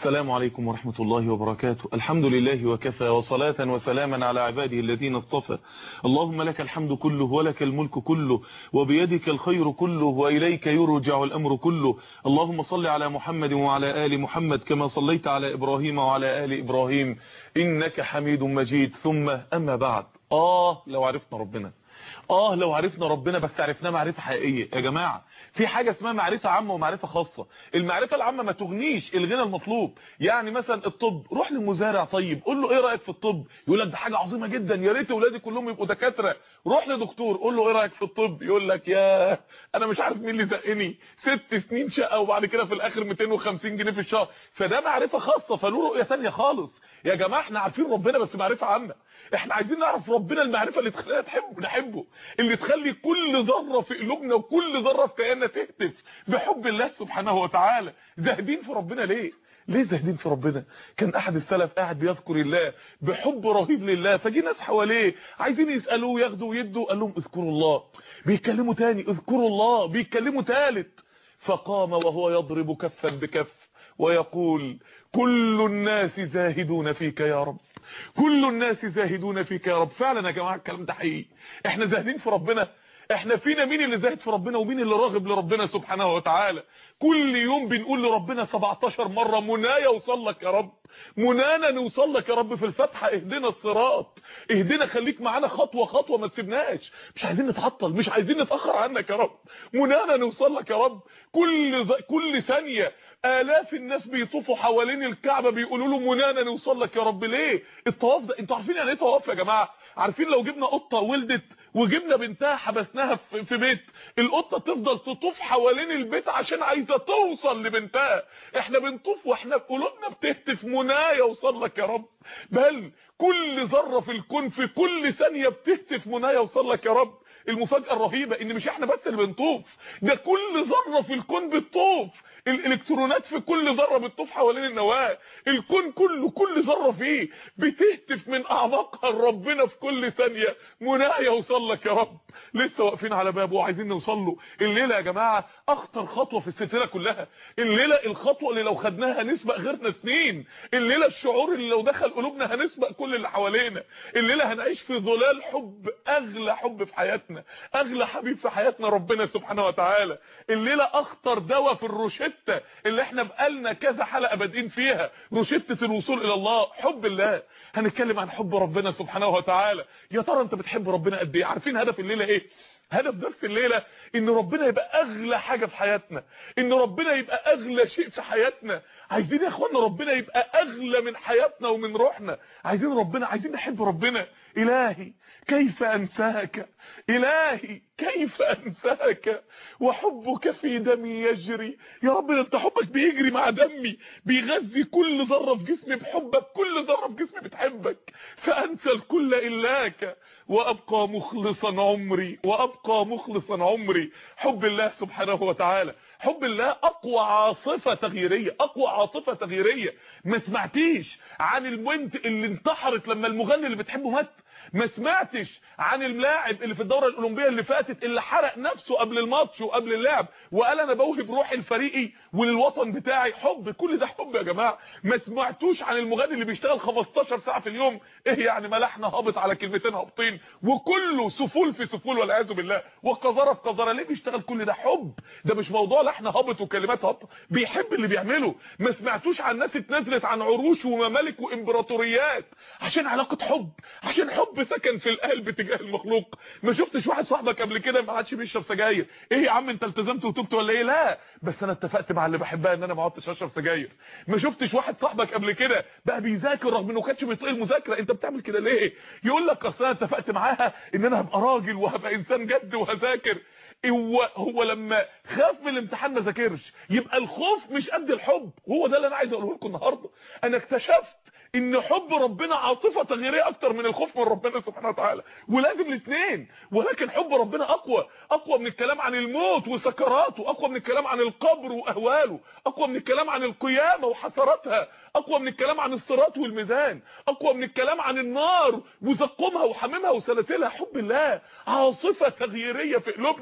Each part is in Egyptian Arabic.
السلام عليكم ورحمة الله وبركاته الحمد لله وكفى وصلاة وسلاما على عباده الذين اصطفى اللهم لك الحمد كله ولك الملك كله وبيدك الخير كله وإليك يرجع الأمر كله اللهم صل على محمد وعلى آل محمد كما صليت على إبراهيم وعلى آل إبراهيم إنك حميد مجيد ثم أما بعد آه لو عرفنا ربنا اه لو عرفنا ربنا بس عرفناه معرفة حقيقية يا جماعة في حاجة اسمها معرفة عامة ومعرفة خاصة المعرفة العامة ما تغنيش الغنى المطلوب يعني مثلا الطب روح للمزارع طيب قول له ايه رأيك في الطب يقول لك ده حاجة عظيمة جدا يا ريت اولادي كلهم يبقوا دكاترة روح لدكتور قول له ايه رأيك في الطب يقول لك يا انا مش عارف مين اللي زقني ست سنين شقة وبعد كده في الاخر 250 جنيه في الشهر فده معرفة خاصة فله رؤية ثانيه خالص يا جماعة احنا عارفين ربنا بس معرفة عامة احنا عايزين نعرف ربنا المعرفة اللي تخلينا نحبه نحبه اللي تخلي كل ذرة في قلوبنا وكل ذرة في كياننا تهتف بحب الله سبحانه وتعالى زاهدين في ربنا ليه ليه زاهدين في ربنا كان احد السلف قاعد بيذكر الله بحب رهيب لله فجي ناس حواليه عايزين يسالوه ياخدوا ويدوا قال لهم اذكروا الله بيتكلموا تاني اذكروا الله بيتكلموا تالت فقام وهو يضرب كفا بكف ويقول كل الناس زاهدون فيك يا رب كل الناس زاهدون فيك يا رب فعلا يا جماعه الكلام ده حقيقي احنا زاهدين في ربنا احنا فينا مين اللي زاهد في ربنا ومين اللي راغب لربنا سبحانه وتعالى كل يوم بنقول لربنا 17 مرة منايا وصل لك يا رب منانا نوصل لك يا رب في الفتحة اهدنا الصراط اهدنا خليك معانا خطوة خطوة ما تسيبناش مش عايزين نتعطل مش عايزين نتأخر عنك يا رب منانا نوصل لك يا رب كل ز... كل ثانية آلاف الناس بيطوفوا حوالين الكعبة بيقولوا له منانا نوصل لك يا رب ليه الطواف ده انتوا عارفين يعني ايه طواف يا جماعة عارفين لو جبنا قطة ولدت وجبنا بنتها حبسناها في بيت القطة تفضل تطوف حوالين البيت عشان عايزة توصل لبنتها احنا بنطوف واحنا قلوبنا بتهتف منايا وصل لك يا رب بل كل ذرة في الكون في كل ثانية بتهتف منايا وصل لك يا رب المفاجأة الرهيبة ان مش احنا بس اللي بنطوف ده كل ذرة في الكون بتطوف الالكترونات في كل ذره بتطوف حوالين النواه الكون كله كل ذره فيه بتهتف من اعماقها لربنا في كل ثانيه منايا يوصل لك يا رب لسه واقفين على بابه وعايزين نوصل له الليله يا جماعه اخطر خطوه في السلسله كلها الليله الخطوه اللي لو خدناها هنسبق غيرنا سنين الليله الشعور اللي لو دخل قلوبنا هنسبق كل اللي حوالينا الليله هنعيش في ظلال حب اغلى حب في حياتنا اغلى حبيب في حياتنا ربنا سبحانه وتعالى الليله اخطر دواء في الروشته اللي احنا بقالنا كذا حلقه بادئين فيها روشته الوصول الى الله حب الله هنتكلم عن حب ربنا سبحانه وتعالى يا ترى انت بتحب ربنا قد ايه عارفين هدف الليله ايه هدف درس الليله ان ربنا يبقى اغلى حاجه في حياتنا ان ربنا يبقى اغلى شيء في حياتنا عايزين يا اخوانا ربنا يبقى اغلى من حياتنا ومن روحنا عايزين ربنا عايزين نحب ربنا الهي كيف انساك الهي كيف انساك وحبك في دمي يجري يا رب انت حبك بيجري مع دمي بيغذي كل ذره في جسمي بحبك كل ذره في جسمي بتحبك فانسى الكل الاك وابقى مخلصا عمري وابقى مخلصا عمري حب الله سبحانه وتعالى حب الله اقوى عاصفه تغييريه اقوى عاطفه تغييريه ما سمعتيش عن البنت اللي انتحرت لما المغني اللي بتحبه مات ما سمعتش عن اللاعب اللي في الدوره الاولمبيه اللي فاتت اللي حرق نفسه قبل الماتش وقبل اللعب وقال انا بوهب روحي لفريقي وللوطن بتاعي حب كل ده حب يا جماعه ما سمعتوش عن المغني اللي بيشتغل 15 ساعه في اليوم ايه يعني ملحنا هابط على كلمتين هابطين وكله سفول في سفول والعياذ بالله وقذاره في قذاره ليه بيشتغل كل ده حب ده مش موضوع لحن هابط وكلمات هابطه بيحب اللي بيعمله ما سمعتوش عن ناس اتنزلت عن عروش وممالك وامبراطوريات عشان علاقه حب عشان حب سكن في القلب تجاه المخلوق ما شفتش واحد صاحبك قبل كده ما عادش بيشرب سجاير ايه يا عم انت التزمت وتبت ولا ايه لا بس انا اتفقت مع اللي بحبها ان انا ما عدتش اشرب سجاير ما شفتش واحد صاحبك قبل كده بقى بيذاكر رغم انه كانش بيطيق المذاكره انت بتعمل كده ليه يقول لك اصل انا اتفقت معاها ان انا هبقى راجل وهبقى انسان جد وهذاكر هو هو لما خاف من الامتحان ما ذاكرش يبقى الخوف مش قد الحب هو ده اللي انا عايز اقوله لكم النهارده انا اكتشفت ان حب ربنا عاطفه تغييريه اكتر من الخوف من ربنا سبحانه وتعالى ولازم الاثنين ولكن حب ربنا اقوى اقوى من الكلام عن الموت وسكراته اقوى من الكلام عن القبر واهواله اقوى من الكلام عن القيامه وحسراتها اقوى من الكلام عن الصراط والميزان اقوى من الكلام عن النار وزقومها وحميمها وسلاسلها حب الله عاصفه تغييريه في قلوبنا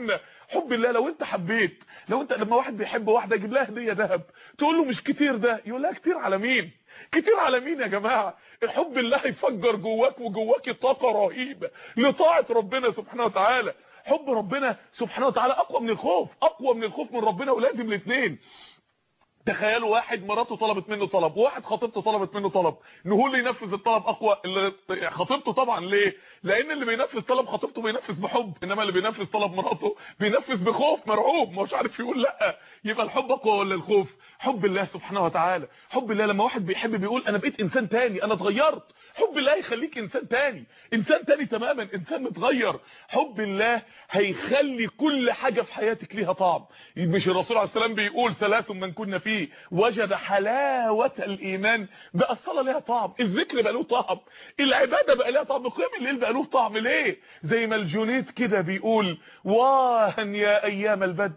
حب الله لو انت حبيت لو انت لما واحد بيحب واحده يجيب لها هديه ذهب تقول له مش كتير ده يقول لها كتير على مين كتير على مين يا جماعه الحب الله يفجر جواك وجواك طاقه رهيبه لطاعه ربنا سبحانه وتعالى حب ربنا سبحانه وتعالى اقوى من الخوف اقوى من الخوف من ربنا ولازم الاثنين تخيلوا واحد مراته طلبت منه طلب وواحد خطيبته طلبت منه طلب نهو اللي ينفذ الطلب اقوى اللي خطيبته طبعا ليه لان اللي بينفذ طلب خطيبته بينفذ بحب انما اللي بينفذ طلب مراته بينفذ بخوف مرعوب مش عارف يقول لا يبقى الحب اقوى ولا الخوف حب الله سبحانه وتعالى حب الله لما واحد بيحب بيقول انا بقيت انسان تاني انا اتغيرت حب الله يخليك انسان تاني انسان تاني تماما انسان متغير حب الله هيخلي كل حاجه في حياتك ليها طعم مش الرسول عليه السلام بيقول ثلاث من كنا فيه وجد حلاوه الايمان بقى الصلاه ليها طعم الذكر بقى له طعم العباده بقى لها طعم قيام الليل بقى له طعم ليه زي ما الجنيد كده بيقول واهن يا ايام البدء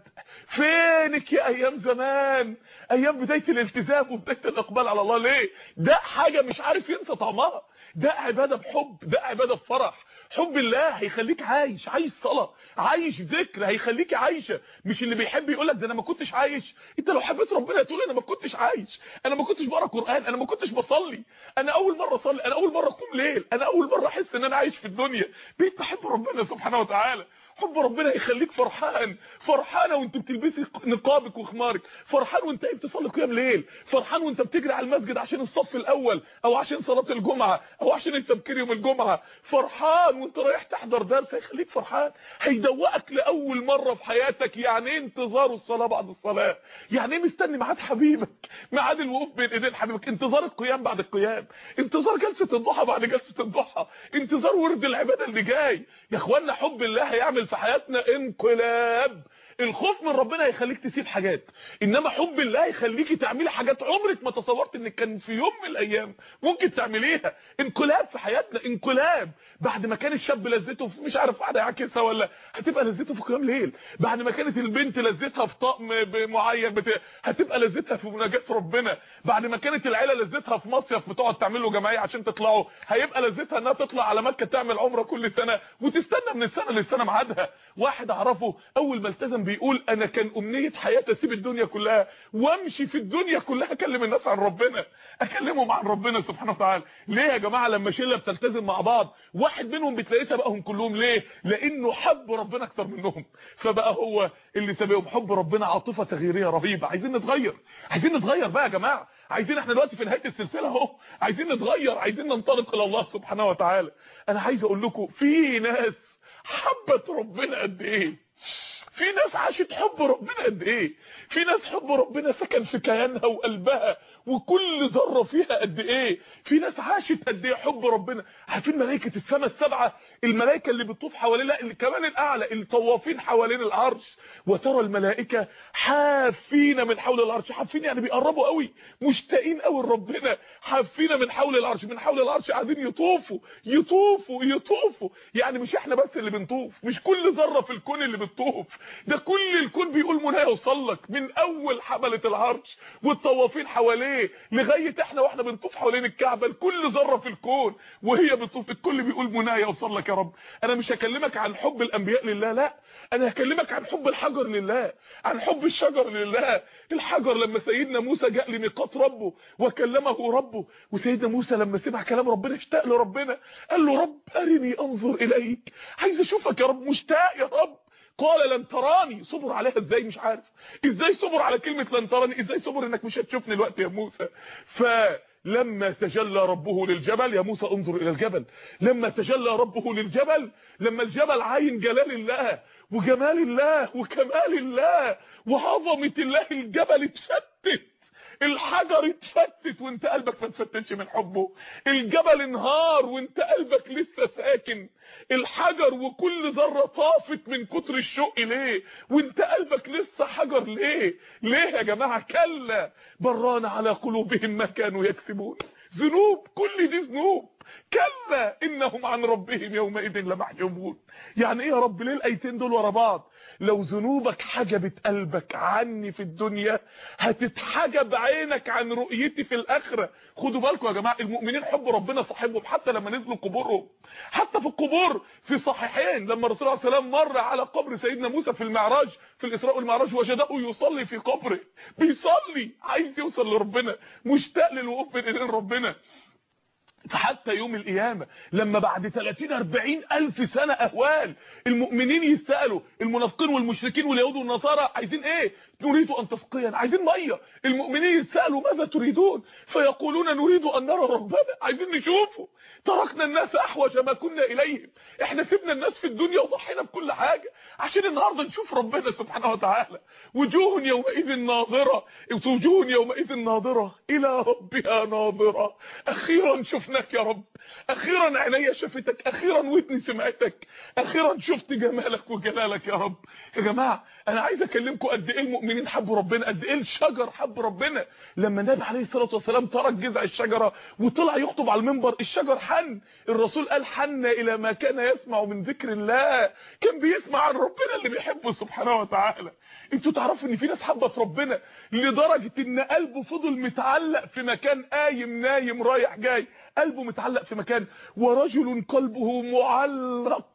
فينك يا ايام زمان ايام بدايه الالتزام وبدايه الاقبال على الله ليه ده حاجه مش عارف ينسى طعمها ده عباده بحب ده عباده بفرح حب الله هيخليك عايش عايش صلاه عايش ذكر هيخليك عايشه مش اللي بيحب يقول لك ده انا ما كنتش عايش انت لو حبيت ربنا تقول انا ما كنتش عايش انا ما كنتش بقرا قران انا ما كنتش بصلي انا اول مره اصلي انا اول مره اقوم ليل انا اول مره احس ان انا عايش في الدنيا بقيت بحب ربنا سبحانه وتعالى حب ربنا يخليك فرحان فرحانه وانت بتلبسي نقابك وخمارك فرحان وانت بتصلي قيام ليل فرحان وانت بتجري على المسجد عشان الصف الاول او عشان صلاه الجمعه او عشان التبكير يوم الجمعه فرحان وانت رايح تحضر درس هيخليك فرحان هيدوقك لاول مره في حياتك يعني ايه انتظار الصلاه بعد الصلاه يعني ايه مستني ميعاد حبيبك ميعاد الوقوف بين ايدين حبيبك انتظار القيام بعد القيام انتظار جلسه الضحى بعد جلسه الضحى انتظار ورد العباده اللي جاي يا اخوانا حب الله هيعمل في حياتنا انقلاب الخوف من ربنا هيخليك تسيب حاجات انما حب الله هيخليكي تعملي حاجات عمرك ما تصورت انك كان في يوم من الايام ممكن تعمليها انقلاب في حياتنا انقلاب بعد ما كان الشاب لذته في مش عارف واحده يعكسها ولا هتبقى لذته في قيام ليل بعد ما كانت البنت لذتها في طقم معين بت... هتبقى لذتها في مناجاه ربنا بعد ما كانت العيله لذتها في مصيف بتقعد تعملوا جمعيه عشان تطلعوا هيبقى لذتها انها تطلع على مكه تعمل عمره كل سنه وتستنى من السنه للسنه ميعادها واحد اعرفه اول ما التزم بيقول انا كان امنيه حياتي اسيب الدنيا كلها وامشي في الدنيا كلها اكلم الناس عن ربنا اكلمهم عن ربنا سبحانه وتعالى ليه يا جماعه لما شله بتلتزم مع بعض واحد منهم بتلاقيه سبقهم كلهم ليه لانه حب ربنا اكتر منهم فبقى هو اللي سبقهم حب ربنا عاطفه تغييريه رهيبه عايزين نتغير عايزين نتغير بقى يا جماعه عايزين احنا دلوقتي في نهايه السلسله اهو عايزين نتغير عايزين ننطلق الى الله سبحانه وتعالى انا عايز اقول لكم في ناس حبت ربنا قد ايه في ناس عاشت حب ربنا قد ايه في ناس حب ربنا سكن في كيانها وقلبها وكل ذره فيها قد ايه في ناس عاشت قد ايه حب ربنا عارفين ملائكه السماء السبعه الملائكه اللي بتطوف حوالين لا اللي كمان الاعلى الطوافين حوالين العرش وترى الملائكه حافين من حول العرش حافين يعني بيقربوا قوي مشتاقين قوي لربنا حافين من حول العرش من حول العرش قاعدين يطوفوا يطوفوا يطوفوا يعني مش احنا بس اللي بنطوف مش كل ذره في الكون اللي بتطوف ده كل الكون بيقول منى يوصل لك من اول حمله العرش والطوافين حواليه لغايه احنا واحنا بنطوف حوالين الكعبه لكل ذره في الكون وهي بتطوف الكل بيقول منى يوصل لك يا رب انا مش هكلمك عن حب الانبياء لله لا انا هكلمك عن حب الحجر لله عن حب الشجر لله الحجر لما سيدنا موسى جاء لميقات ربه وكلمه ربه وسيدنا موسى لما سمع كلام ربنا اشتاق لربنا قال له رب ارني انظر اليك عايز اشوفك يا رب مشتاق يا رب قال لن تراني صبر عليها ازاي مش عارف ازاي صبر على كلمة لن تراني ازاي صبر انك مش هتشوفني الوقت يا موسى فلما تجلى ربه للجبل يا موسى انظر الى الجبل لما تجلى ربه للجبل لما الجبل عاين جلال الله وجمال الله وكمال الله وعظمة الله الجبل اتفتت الحجر اتفتت وانت قلبك ما اتفتتش من حبه الجبل انهار وانت قلبك لسه ساكن الحجر وكل ذره طافت من كتر الشوق ليه وانت قلبك لسه حجر ليه ليه يا جماعه كلا بران على قلوبهم ما كانوا يكسبون ذنوب كل دي ذنوب كلا انهم عن ربهم يومئذ لمحجوبون يعني ايه يا رب ليه الايتين دول ورا بعض لو ذنوبك حجبت قلبك عني في الدنيا هتتحجب عينك عن رؤيتي في الاخره خدوا بالكم يا جماعه المؤمنين حب ربنا صاحبهم حتى لما نزلوا قبورهم حتى في القبور في صحيحين لما الرسول عليه السلام مر على قبر سيدنا موسى في المعراج في الاسراء والمعراج وجده يصلي في قبره بيصلي عايز يوصل لربنا مشتاق للوقوف بين ايدين ربنا فحتى يوم القيامة لما بعد 30 40 ألف سنة أهوال المؤمنين يسألوا المنافقين والمشركين واليهود والنصارى عايزين ايه نريد أن تسقينا عايزين مية المؤمنين يسألوا ماذا تريدون فيقولون نريد أن نرى ربنا عايزين نشوفه تركنا الناس أحوج ما كنا إليهم احنا سيبنا الناس في الدنيا وضحينا بكل حاجة عشان النهاردة نشوف ربنا سبحانه وتعالى وجوه يومئذ ناظرة وجوه يومئذ ناظرة إلى ربها ناظرة أخيرا شفنا شفناك يا رب اخيرا عينيا شفتك اخيرا ودني سمعتك اخيرا شفت جمالك وجلالك يا رب يا جماعه انا عايز اكلمكم قد ايه المؤمنين حبوا ربنا قد ايه الشجر حب ربنا لما النبي عليه الصلاه والسلام ترك جذع الشجره وطلع يخطب على المنبر الشجر حن الرسول قال حن الى ما كان يسمع من ذكر الله كان بيسمع عن ربنا اللي بيحبه سبحانه وتعالى انتوا تعرفوا ان في ناس حبت ربنا لدرجه ان قلبه فضل متعلق في مكان قايم نايم رايح جاي قلبه متعلق في مكان ورجل قلبه معلق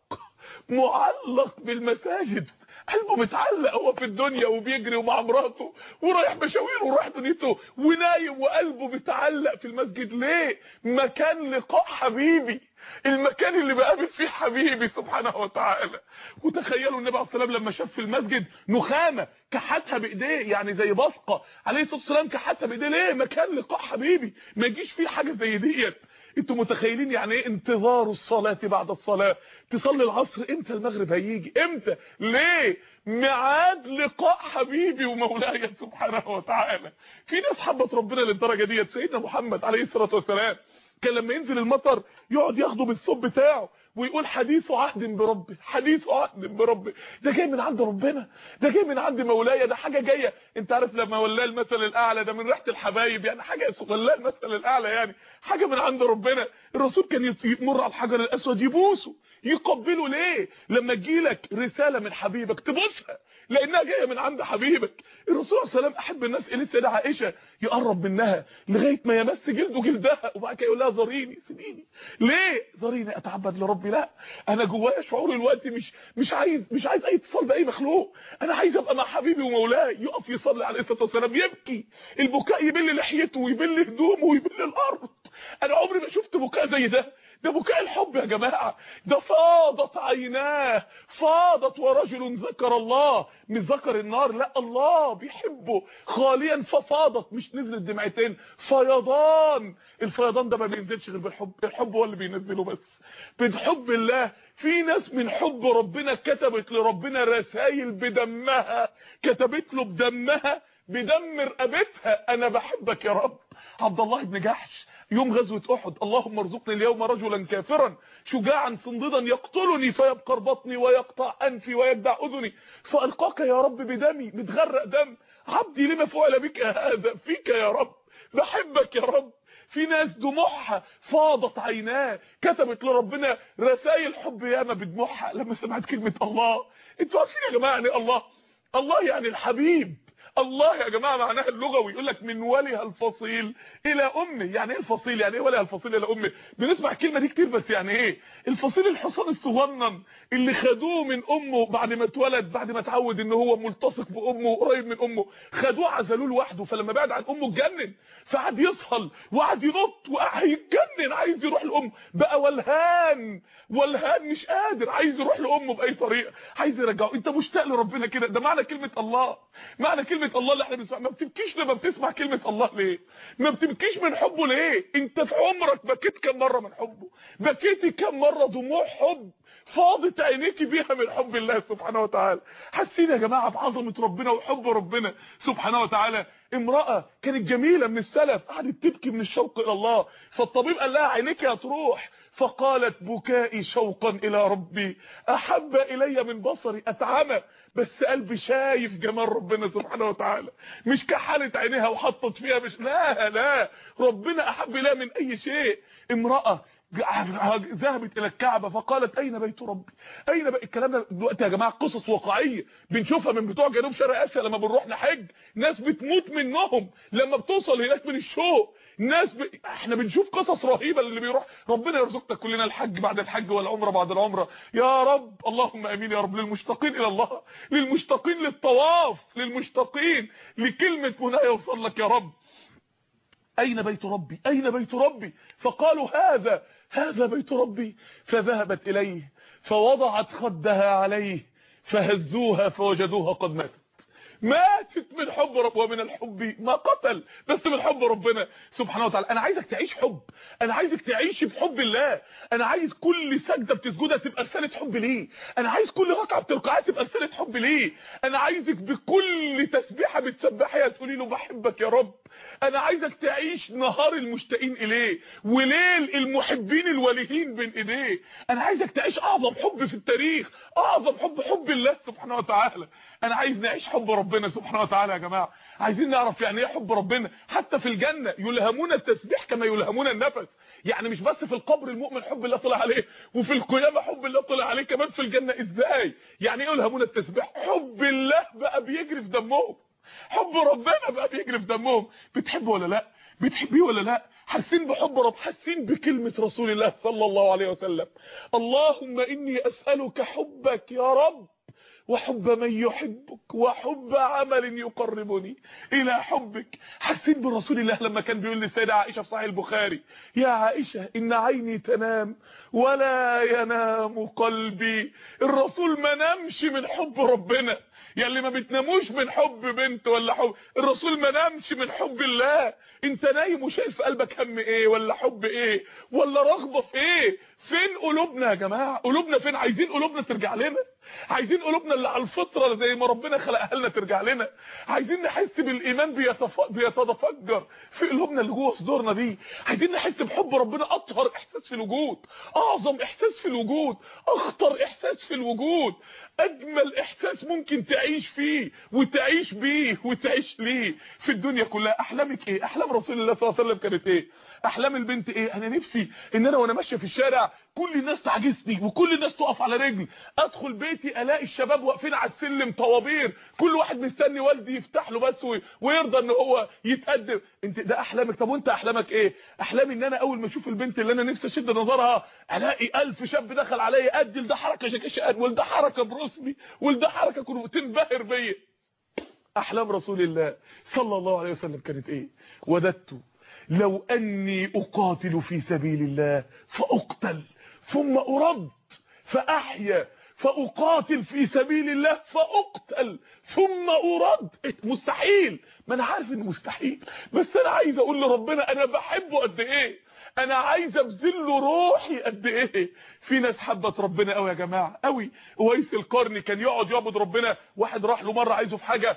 معلق بالمساجد قلبه متعلق هو في الدنيا وبيجري ومع مراته ورايح مشاوير ورايح دنيته ونايم وقلبه متعلق في المسجد ليه مكان لقاء حبيبي المكان اللي بقابل فيه حبيبي سبحانه وتعالى وتخيلوا النبي عليه الصلاه والسلام لما شاف في المسجد نخامه كحتها بايديه يعني زي بصقه عليه الصلاه والسلام كحتها بايديه ليه مكان لقاء حبيبي ما يجيش فيه حاجه زي ديت انتوا متخيلين يعني ايه انتظار الصلاه بعد الصلاه تصلي العصر امتى المغرب هيجي امتى ليه ميعاد لقاء حبيبي ومولاي سبحانه وتعالى في ناس حبت ربنا للدرجه ديت سيدنا محمد عليه الصلاه والسلام كان لما ينزل المطر يقعد ياخده بالصوب بتاعه ويقول حديث عهد بربي حديث عهد بربي ده جاي من عند ربنا ده جاي من عند مولاي ده حاجه جايه انت عارف لما ولاه المثل الاعلى ده من ريحه الحبايب يعني حاجه ولاه المثل الاعلى يعني حاجه من عند ربنا الرسول كان يمر على الحجر الاسود يبوسه يقبله ليه لما تجيلك رساله من حبيبك تبوسها لانها جايه من عند حبيبك الرسول صلى الله عليه وسلم احب الناس اليه السيده عائشه يقرب منها لغايه ما يمس جلده جلدها وبعد كده يقول لها زاريني سيبيني ليه زاريني اتعبد لربي لا انا جوايا شعور الوقت مش مش عايز مش عايز اي اتصال باي مخلوق انا عايز ابقى مع حبيبي ومولاي يقف يصلي عليه الصلاه والسلام يبكي البكاء يبل لحيته ويبل هدومه ويبل الارض انا عمري ما شفت بكاء زي ده ده بكاء الحب يا جماعه ده فاضت عيناه فاضت ورجل ذكر الله مش ذكر النار لا الله بيحبه خاليا ففاضت مش نزلت دمعتين فيضان الفيضان ده ما بينزلش غير بالحب الحب هو اللي بينزله بس بحب الله في ناس من حب ربنا كتبت لربنا رسائل بدمها كتبت له بدمها بدم رقبتها انا بحبك يا رب عبد الله بن جحش يوم غزوة احد اللهم ارزقني اليوم رجلا كافرا شجاعا صنديدا يقتلني فيبقر بطني ويقطع انفي ويجدع اذني فالقاك يا رب بدمي متغرق دم عبدي لما فعل بك هذا فيك يا رب بحبك يا رب في ناس دموعها فاضت عيناه كتبت لربنا رسائل حب ياما بدموعها لما سمعت كلمة الله انتوا عارفين يا جماعه يعني الله الله يعني الحبيب الله يا جماعه معناها اللغوي يقول لك من ولها الفصيل الى امه يعني ايه الفصيل يعني ايه ولها الفصيل الى امه بنسمع الكلمه دي كتير بس يعني ايه الفصيل الحصان الصغنن اللي خدوه من امه بعد ما اتولد بعد ما اتعود ان هو ملتصق بامه قريب من امه خدوه عزلوه لوحده فلما بعد عن امه اتجنن فقعد يصهل وقعد ينط وقعد يتجنن عايز يروح لامه بقى ولهان ولهان مش قادر عايز يروح لامه باي طريقه عايز يرجعه انت مشتاق لربنا كده ده معنى كلمه الله معنى كلمه الله اللي احنا بنسمعها ما بتبكيش لما بتسمع كلمه الله ليه ما بتبكيش من حبه ليه انت في عمرك بكيت كم مره من حبه بكيتي كم مره دموع حب فاضت عينيكي بيها من حب الله سبحانه وتعالى حاسين يا جماعه بعظمه ربنا وحب ربنا سبحانه وتعالى امراه كانت جميله من السلف قعدت تبكي من الشوق الى الله فالطبيب قال لها عينيك هتروح فقالت بكائي شوقا الى ربي احب الي من بصري اتعمى بس قلبي شايف جمال ربنا سبحانه وتعالى مش كحلت عينيها وحطت فيها مش لا لا ربنا احب اليها من اي شيء امراه ذهبت الى الكعبه فقالت اين بيت ربي اين بقى الكلام ده دلوقتي يا جماعه قصص واقعيه بنشوفها من بتوع جنوب شرق اسيا لما بنروح نحج ناس بتموت منهم لما بتوصل هناك من الشوق ناس ب... احنا بنشوف قصص رهيبه اللي بيروح ربنا يرزقنا كلنا الحج بعد الحج والعمره بعد العمره يا رب اللهم امين يا رب للمشتاقين الى الله للمشتاقين للطواف للمشتاقين لكلمه منى يوصل لك يا رب أين بيت ربي أين بيت ربي فقالوا هذا هذا بيت ربي فذهبت إليه فوضعت خدها عليه فهزوها فوجدوها قد ماتت ماتت من حب رب ومن الحب ما قتل بس من حب ربنا سبحانه وتعالى انا عايزك تعيش حب انا عايزك تعيش بحب الله انا عايز كل سجده بتسجدها تبقى رساله حب ليه انا عايز كل ركعه بتركعها تبقى رساله حب ليه انا عايزك بكل تسبيحه بتسبحيها تقولي له بحبك يا رب انا عايزك تعيش نهار المشتاقين اليه وليل المحبين الوليين بين ايديه انا عايزك تعيش اعظم حب في التاريخ اعظم حب حب الله سبحانه وتعالى انا عايز نعيش حب ربنا سبحانه وتعالى يا جماعه عايزين نعرف يعني ايه حب ربنا حتى في الجنه يلهمون التسبيح كما يلهمون النفس يعني مش بس في القبر المؤمن حب الله طلع عليه وفي القيامه حب الله طلع عليه كمان في الجنه ازاي يعني ايه يلهمون التسبيح حب الله بقى بيجري في دمهم حب ربنا بقى بيجري في دمهم بتحبه ولا لا بتحبيه ولا لا حاسين بحب رب حاسين بكلمه رسول الله صلى الله عليه وسلم اللهم اني اسالك حبك يا رب وحب من يحبك وحب عمل يقربني الى حبك حسيت برسول الله لما كان بيقول للسيده عائشه في صحيح البخاري يا عائشه ان عيني تنام ولا ينام قلبي الرسول ما نامش من حب ربنا يا اللي ما بتناموش من حب بنت ولا حب الرسول ما نامش من حب الله انت نايم وشايل في قلبك هم ايه ولا حب ايه ولا رغبه في ايه فين قلوبنا يا جماعه قلوبنا فين عايزين قلوبنا ترجع لنا عايزين قلوبنا اللي على الفطره زي ما ربنا خلقها لنا ترجع لنا عايزين نحس بالايمان بيتف... بيتفجر في قلوبنا اللي جوه صدورنا دي عايزين نحس بحب ربنا اطهر احساس في الوجود اعظم احساس في الوجود اخطر احساس في الوجود اجمل احساس ممكن تعيش فيه وتعيش بيه وتعيش ليه في الدنيا كلها احلامك ايه احلام رسول الله صلى الله عليه وسلم كانت ايه احلام البنت ايه انا نفسي ان انا وانا ماشيه في الشارع كل الناس تعجزني وكل الناس تقف على رجل ادخل بيتي الاقي الشباب واقفين على السلم طوابير كل واحد مستني والدي يفتح له بس ويرضى ان هو يتقدم انت ده احلامك طب وانت احلامك ايه احلامي ان انا اول ما اشوف البنت اللي انا نفسي اشد نظرها الاقي ألف شاب دخل عليا ادي ده حركه شكشه وده حركه بروسلي وده حركه كنت تنبهر بيا احلام رسول الله صلى الله عليه وسلم كانت ايه وددت لو اني اقاتل في سبيل الله فاقتل ثم ارد فاحيا فاقاتل في سبيل الله فاقتل ثم ارد مستحيل ما انا عارف انه مستحيل بس انا عايز اقول لربنا انا بحبه قد ايه انا عايز ابذل له روحي قد ايه في ناس حبت ربنا قوي يا جماعه قوي ويس القرني كان يقعد يعبد ربنا واحد راح له مره عايزه في حاجه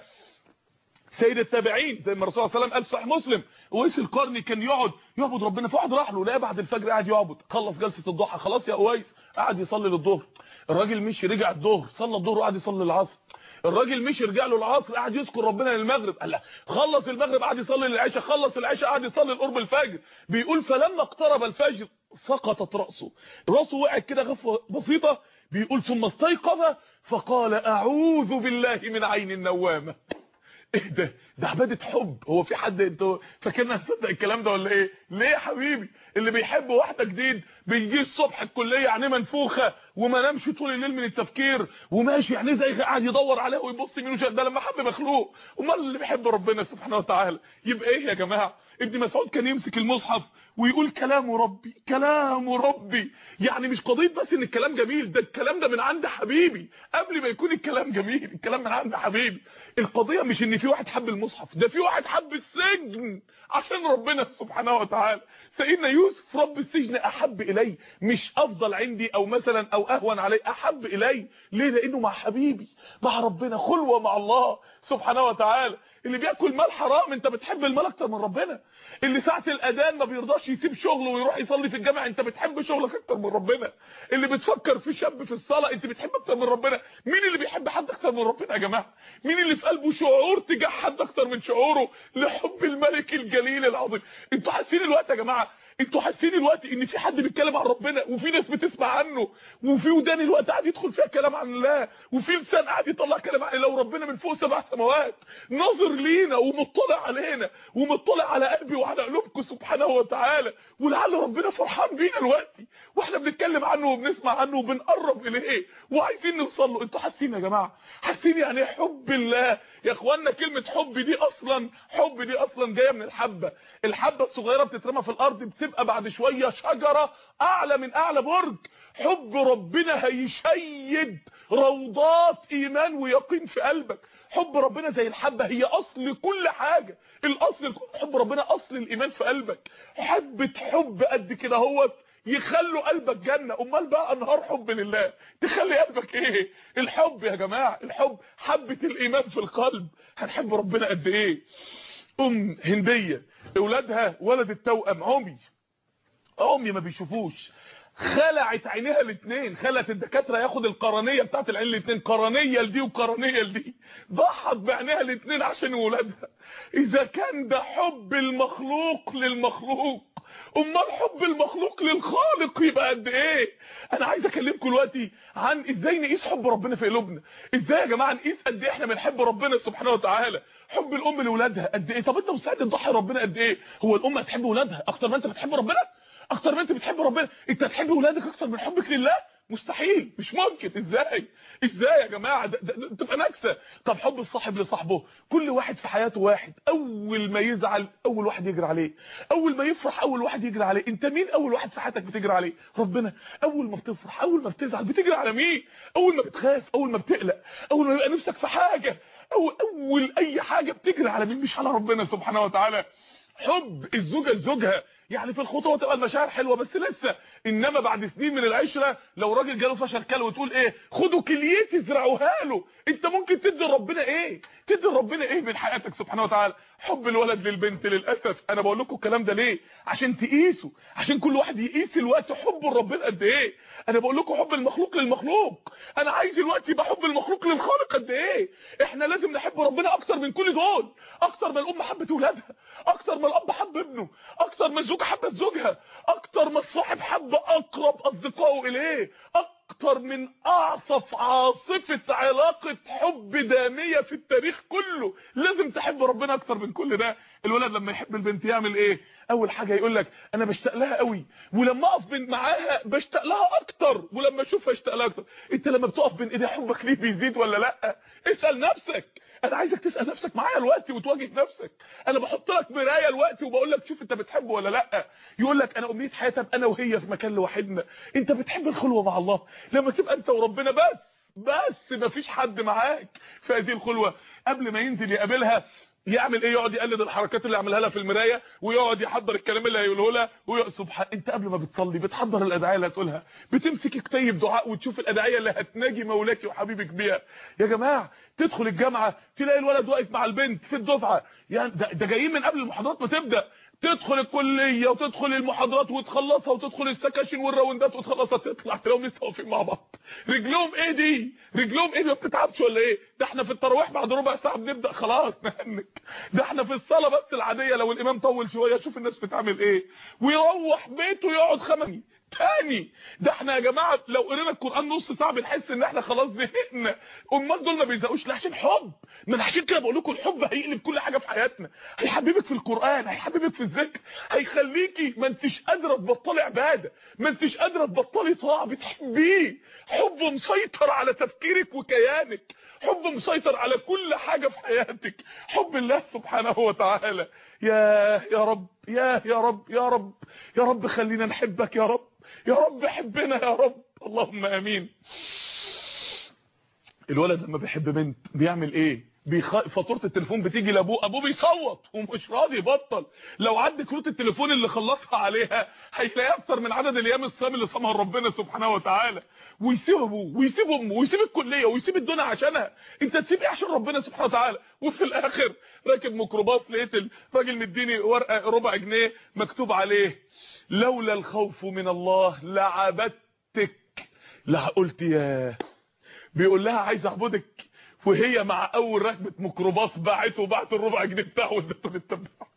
سيد التابعين زي ما الرسول صلى الله عليه وسلم قال صحيح مسلم اويس القرني كان يقعد يعبد ربنا فواحد راح له لقى بعد الفجر قاعد يعبد خلص جلسه الضحى خلاص يا اويس قعد يصلي للظهر الراجل مشي رجع الظهر صلى الظهر وقعد يصلي العصر الراجل مشي رجع له العصر قعد يذكر ربنا للمغرب قال لا خلص المغرب قعد يصلي للعشاء خلص العشاء قعد يصلي القرب الفجر بيقول فلما اقترب الفجر سقطت راسه راسه وقعت كده غفوه بسيطه بيقول ثم استيقظ فقال اعوذ بالله من عين النوامه ايه ده ده عباده حب هو في حد انتوا فاكرنا هتصدق الكلام ده ولا ايه ليه يا حبيبي اللي بيحب واحده جديد بيجي الصبح الكليه عينيه منفوخه وما نامش طول الليل من التفكير وماشي يعني زي قاعد يدور عليه ويبص يمين وشمال ده لما حب مخلوق امال اللي بيحب ربنا سبحانه وتعالى يبقى ايه يا جماعه ابن مسعود كان يمسك المصحف ويقول كلام ربي كلام ربي يعني مش قضيه بس ان الكلام جميل ده الكلام ده من عند حبيبي قبل ما يكون الكلام جميل الكلام من عند حبيبي القضيه مش ان في واحد حب المصحف ده في واحد حب السجن عشان ربنا سبحانه وتعالى سيدنا يوسف رب السجن احب الي مش افضل عندي او مثلا او اهون علي احب الي ليه لانه مع حبيبي مع ربنا خلوه مع الله سبحانه وتعالى اللي بياكل مال حرام انت بتحب المال اكتر من ربنا اللي ساعه الاذان ما بيرضاش يسيب شغله ويروح يصلي في الجامع انت بتحب شغلك اكتر من ربنا اللي بتفكر في شاب في الصلاه انت بتحب اكتر من ربنا مين اللي بيحب حد اكتر من ربنا يا جماعه مين اللي في قلبه شعور تجاه حد اكتر من شعوره لحب الملك الجليل العظيم انتوا حاسين الوقت يا جماعه انتوا حاسين دلوقتي ان في حد بيتكلم عن ربنا وفي ناس بتسمع عنه وفي ودان الوقت قاعد يدخل فيها كلام عن الله وفي لسان قاعد يطلع كلام عن الله وربنا من فوق سبع سماوات ناظر لينا ومطلع علينا ومطلع على قلبي وعلى قلوبكم سبحانه وتعالى ولعل ربنا فرحان بينا دلوقتي واحنا بنتكلم عنه وبنسمع عنه وبنقرب اليه وعايزين نوصل له انتوا حاسين يا جماعه حاسين يعني ايه حب الله يا اخوانا كلمه حب دي اصلا حب دي اصلا جايه من الحبه الحبه الصغيره بتترمى في الارض بتبقى بعد شويه شجره اعلى من اعلى برج حب ربنا هيشيد روضات ايمان ويقين في قلبك حب ربنا زي الحبه هي اصل كل حاجه الاصل حب ربنا اصل الايمان في قلبك حبه حب قد كده اهوت يخلوا قلبك جنة امال بقى انهار حب لله تخلي قلبك ايه الحب يا جماعة الحب حبة الايمان في القلب هنحب ربنا قد ايه ام هندية اولادها ولد التوأم عمي عمي ما بيشوفوش خلعت عينيها الاثنين خلت الدكاتره ياخد القرنيه بتاعت العين الاثنين قرنيه لدي وقرنيه لدي ضحت بعينيها الاثنين عشان ولادها اذا كان ده حب المخلوق للمخلوق امال حب المخلوق للخالق يبقى قد ايه انا عايز اكلمكم دلوقتي عن ازاي نقيس حب ربنا في قلوبنا ازاي يا جماعه نقيس قد ايه احنا بنحب ربنا سبحانه وتعالى حب الام لاولادها قد ايه طب انت مستعد تضحي ربنا قد ايه هو الام هتحب اولادها اكتر ما انت بتحب ربنا اكتر ما انت بتحب ربنا انت هتحب اولادك اكتر من حبك لله مستحيل مش ممكن ازاي ازاي يا جماعه ده, ده, ده تبقى نكسه طب حب الصاحب لصاحبه كل واحد في حياته واحد اول ما يزعل اول واحد يجري عليه اول ما يفرح اول واحد يجري عليه انت مين اول واحد في حياتك بتجري عليه ربنا اول ما بتفرح اول ما بتزعل بتجري على مين اول ما بتخاف اول ما بتقلق اول ما يبقى نفسك في حاجه اول اول اي حاجه بتجري على مين مش على ربنا سبحانه وتعالى حب الزوجه لزوجها يعني في الخطوه تبقى المشاعر حلوه بس لسه انما بعد سنين من العشره لو راجل جاله فشل كلى وتقول ايه خدوا كليتي ازرعوها له انت ممكن تدي ربنا ايه تدي ربنا ايه من حياتك سبحانه وتعالى حب الولد للبنت للاسف انا بقول لكم الكلام ده ليه عشان تقيسوا عشان كل واحد يقيس الوقت حب ربنا قد ايه انا بقول لكم حب المخلوق للمخلوق انا عايز الوقت يبقى حب المخلوق للخالق قد ايه احنا لازم نحب ربنا اكتر من كل دول اكتر ما الام حبت ولادها اكتر ما الاب حب ابنه اكتر ما الزوجه حبت زوجها اكتر ما الصاحب حب اقرب اصدقائه اليه اكتر من اعصف عاصفه علاقه حب داميه في التاريخ كله لازم تحب ربنا اكتر من كل ده الولد لما يحب البنت يعمل ايه اول حاجه يقول لك انا بشتاق لها قوي ولما اقف بين معاها بشتاق لها اكتر ولما اشوفها اشتاق لها اكتر انت لما بتقف بين ايديها حبك ليه بيزيد ولا لا اسال نفسك انا عايزك تسال نفسك معايا دلوقتي وتواجه نفسك انا بحط لك مرايه دلوقتي وبقول لك شوف انت بتحبه ولا لا يقول لك انا امنيه حياتي ابقى انا وهي في مكان لوحدنا انت بتحب الخلوه مع الله لما تبقى انت وربنا بس بس مفيش حد معاك في هذه الخلوه قبل ما ينزل يقابلها يعمل ايه يقعد يقلد الحركات اللي عملها لها في المرايه ويقعد يحضر الكلام اللي هيقوله لها ويقعد سبحان انت قبل ما بتصلي بتحضر الادعيه اللي هتقولها بتمسك كتيب دعاء وتشوف الادعيه اللي هتناجي مولاك وحبيبك بيها يا جماعه تدخل الجامعه تلاقي الولد واقف مع البنت في الدفعه يعني ده, ده جايين من قبل المحاضرات ما تبدا تدخل الكليه وتدخل المحاضرات وتخلصها وتدخل السكاشن والراوندات وتخلصها تطلع تلاقيهم لسه واقفين مع بعض رجلهم ايه دي رجلهم ايه دي ما بتتعبش ولا ايه ده احنا في التراويح بعد ربع ساعه بنبدا خلاص نهنك ده احنا في الصلاه بس العاديه لو الامام طول شويه شوف الناس بتعمل ايه ويروح بيته يقعد خمس تاني ده احنا يا جماعه لو قرينا القران نص ساعه بنحس ان احنا خلاص زهقنا امال دول ما بيزهقوش لا عشان حب ما انا عشان كده بقول لكم الحب هيقلب كل حاجه في حياتنا هيحببك في القران هيحببك في الذكر هيخليكي ما انتش قادره تبطلي عباده ما انتش قادره تبطلي طاعه بتحبيه حب مسيطر على تفكيرك وكيانك حب مسيطر على كل حاجه في حياتك حب الله سبحانه وتعالى يا يا رب يا يا رب يا رب يا رب خلينا نحبك يا رب يا رب حبنا يا رب اللهم امين الولد لما بيحب بنت بيعمل ايه بيخ... فاتوره التليفون بتيجي لابوه ابوه بيصوت ومش راضي يبطل لو عد كروت التليفون اللي خلصها عليها هيلاقي اكتر من عدد الايام الصيام اللي صامها ربنا سبحانه وتعالى ويسيب ابوه ويسيب امه ويسيب الكليه ويسيب الدنيا عشانها انت تسيب ايه عشان ربنا سبحانه وتعالى وفي الاخر راكب ميكروباص لقيت الراجل مديني ورقه ربع جنيه مكتوب عليه لولا الخوف من الله لعبدتك لا قلت يا بيقول لها عايز اعبدك وهي مع اول ركبه ميكروباص باعته وبعت الربع جنيه بتاعه وادته للتبع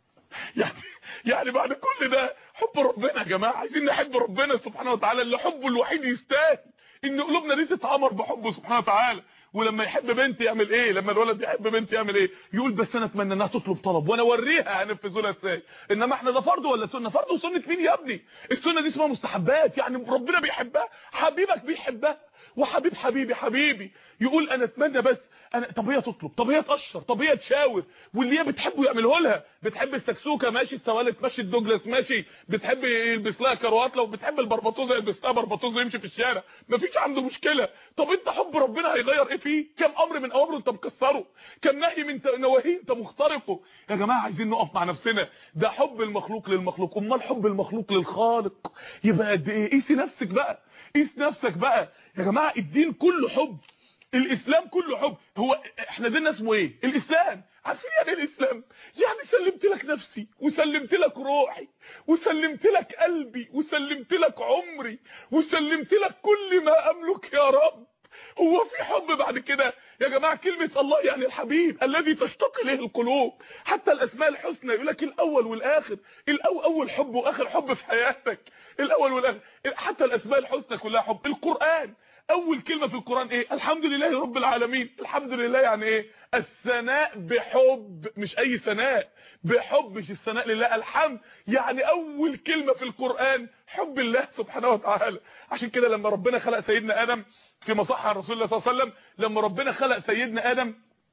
يعني يعني بعد كل ده حب ربنا يا جماعه عايزين نحب ربنا سبحانه وتعالى اللي حبه الوحيد يستاهل ان قلوبنا دي تتعمر بحبه سبحانه وتعالى ولما يحب بنت يعمل ايه لما الولد يحب بنت يعمل ايه يقول بس انا اتمنى انها تطلب طلب وانا اوريها هنفذه لها ازاي انما احنا ده فرض ولا سنه فرض وسنه مين يا ابني السنه دي اسمها مستحبات يعني ربنا بيحبها حبيبك بيحبها وحبيب حبيبي حبيبي يقول انا اتمنى بس انا طب هي تطلب طب هي تقشر طب هي تشاور واللي هي بتحبه يعمله لها بتحب السكسوكه ماشي السوالف ماشي الدوجلاس ماشي بتحب يلبس لها كروات لو بتحب البربطوزه يلبس لها بربطوزه يمشي في الشارع مفيش عنده مشكله طب انت حب ربنا هيغير ايه فيه كم امر من اوامره انت مكسره كم نهي من نواهيه انت مخترقه يا جماعه عايزين نقف مع نفسنا ده حب المخلوق للمخلوق امال حب المخلوق للخالق يبقى قد ايه قيسي نفسك بقى قيس نفسك بقى يا جماعه الدين كله حب الاسلام كله حب هو احنا ديننا اسمه ايه الاسلام عارفين يعني ايه الاسلام يعني سلمت لك نفسي وسلمت لك روحي وسلمت لك قلبي وسلمت لك عمري وسلمت لك كل ما املك يا رب هو في حب بعد كده يا جماعه كلمه الله يعني الحبيب الذي تشتاق اليه القلوب حتى الاسماء الحسنى يقول لك الاول والاخر الاول اول حب واخر حب في حياتك الاول والاخر حتى الاسماء الحسنى كلها حب القران اول كلمه في القران ايه الحمد لله رب العالمين الحمد لله يعني ايه الثناء بحب مش اي ثناء بحب مش الثناء لله الحمد يعني اول كلمه في القران حب الله سبحانه وتعالى عشان كده لما ربنا خلق سيدنا ادم في مصحة رسول الله صلى الله عليه وسلم لما ربنا خلق سيدنا ادم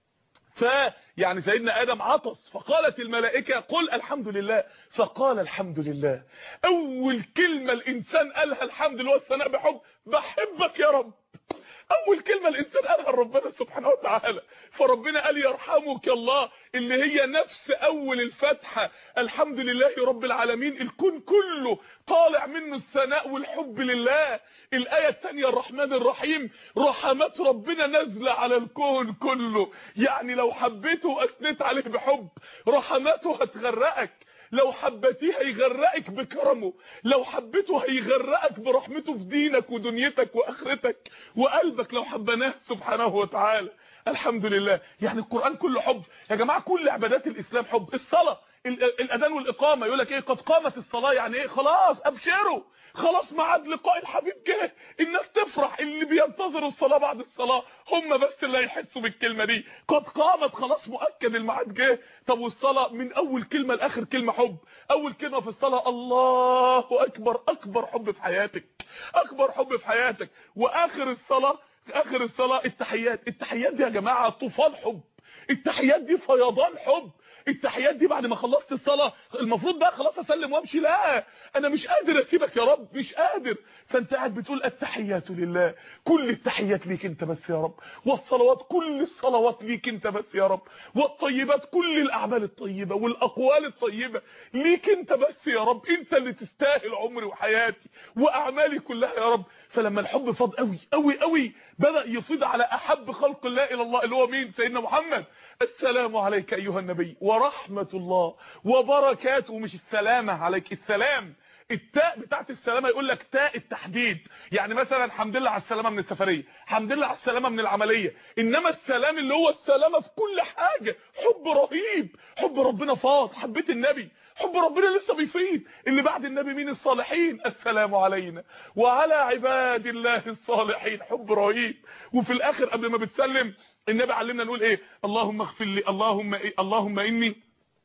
ف يعني سيدنا ادم عطس فقالت الملائكه قل الحمد لله فقال الحمد لله اول كلمه الانسان قالها الحمد لله والثناء بحب بحبك يا رب اول كلمه الانسان قالها لربنا سبحانه وتعالى فربنا قال يرحمك الله اللي هي نفس اول الفتحه الحمد لله رب العالمين الكون كله طالع منه الثناء والحب لله الايه الثانيه الرحمن الرحيم رحمات ربنا نازله على الكون كله يعني لو حبيته واثنيت عليه بحب رحماته هتغرقك لو حبيتيه هيغرقك بكرمه لو حبيته هيغرقك برحمته في دينك ودنيتك واخرتك وقلبك لو حبناه سبحانه وتعالى الحمد لله يعني القرآن كله حب يا جماعة كل عبادات الإسلام حب الصلاة الأذان والإقامة يقول لك إيه قد قامت الصلاة يعني إيه خلاص أبشروا خلاص ميعاد لقاء الحبيب جه الناس تفرح اللي بينتظروا الصلاة بعد الصلاة هم بس اللي هيحسوا بالكلمة دي قد قامت خلاص مؤكد الميعاد جه طب والصلاة من أول كلمة لآخر كلمة حب أول كلمة في الصلاة الله أكبر أكبر حب في حياتك أكبر حب في حياتك وآخر الصلاة اخر الصلاه التحيات التحيات دي يا جماعه طوفان حب التحيات دي فيضان حب التحيات دي بعد ما خلصت الصلاه المفروض بقى خلاص اسلم وامشي لا انا مش قادر اسيبك يا رب مش قادر فانت قاعد بتقول التحيات لله كل التحيات ليك انت بس يا رب والصلوات كل الصلوات ليك انت بس يا رب والطيبات كل الاعمال الطيبه والاقوال الطيبه ليك انت بس يا رب انت اللي تستاهل عمري وحياتي واعمالي كلها يا رب فلما الحب فاض قوي قوي قوي بدا يفيض على احب خلق الله الى الله اللي هو مين سيدنا محمد السلام عليك ايها النبي ورحمه الله وبركاته مش السلامه عليك السلام التاء بتاعت السلامه يقول لك تاء التحديد يعني مثلا الحمد لله على السلامه من السفريه الحمد لله على السلامه من العمليه انما السلام اللي هو السلامه في كل حاجه حب رهيب حب ربنا فاض حبيت النبي حب ربنا لسه بيفيض اللي بعد النبي مين الصالحين السلام علينا وعلى عباد الله الصالحين حب رهيب وفي الاخر قبل ما بتسلم النبي علمنا نقول ايه اللهم اغفر لي اللهم إيه اللهم اني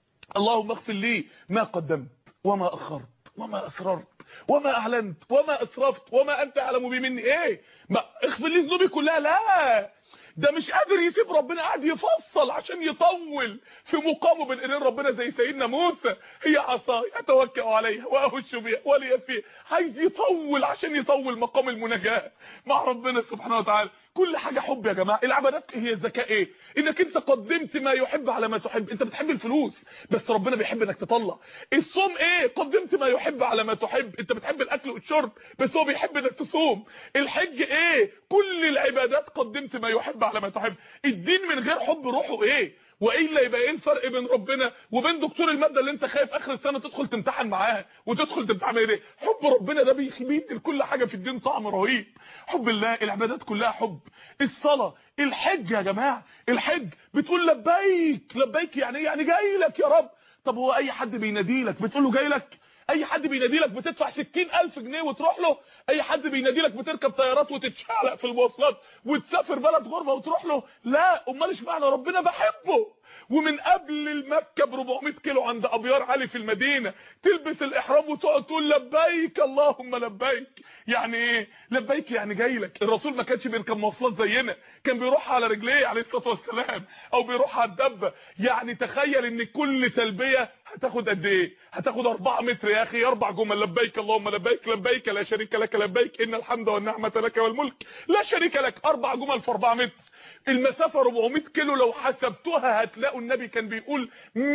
اللهم اغفر لي ما قدمت وما اخرت وما اسررت وما اعلنت وما اسرفت وما انت اعلم بي مني ايه ما اغفر لي ذنوبي كلها لا ده مش قادر يسيب ربنا قاعد يفصل عشان يطول في مقامه بين ايدين ربنا زي سيدنا موسى هي عصاي اتوكل عليها واهش بها ولي فيها عايز يطول عشان يطول مقام المناجاه مع ربنا سبحانه وتعالى كل حاجه حب يا جماعه العبادات هي الذكاء ايه انك انت قدمت ما يحب على ما تحب انت بتحب الفلوس بس ربنا بيحب انك تطلع الصوم ايه قدمت ما يحب على ما تحب انت بتحب الاكل والشرب بس هو بيحب انك تصوم الحج ايه كل العبادات قدمت ما يحب على ما تحب الدين من غير حب روحه ايه والا يبقى ايه الفرق بين ربنا وبين دكتور الماده اللي انت خايف اخر السنه تدخل تمتحن معاه وتدخل تمتحن ايه حب ربنا ده بيخبيد لكل حاجه في الدين طعم رهيب حب الله العبادات كلها حب الصلاه الحج يا جماعه الحج بتقول لبيك لبيك يعني ايه يعني جاي لك يا رب طب هو اي حد بينادي لك بتقول له جاي لك اي حد بينادي لك بتدفع 60000 جنيه وتروح له اي حد بينادي لك بتركب طيارات وتتشعلق في المواصلات وتسافر بلد غربه وتروح له لا امال اشمعنى ربنا بحبه ومن قبل المكه ب 400 كيلو عند ابيار علي في المدينه تلبس الاحرام وتقعد تقول لبيك اللهم لبيك يعني ايه لبيك يعني جاي لك الرسول ما كانش بيركب مواصلات زينا كان بيروح على رجليه عليه الصلاه والسلام او بيروح على الدبه يعني تخيل ان كل تلبيه هتاخد قد ايه هتاخد 4 متر يا اخي اربع جمل لبيك اللهم لبيك لبيك لا شريك لك لبيك ان الحمد والنعمه لك والملك لا شريك لك اربع جمل في 4 متر المسافه 400 كيلو لو حسبتوها هتلاقوا النبي كان بيقول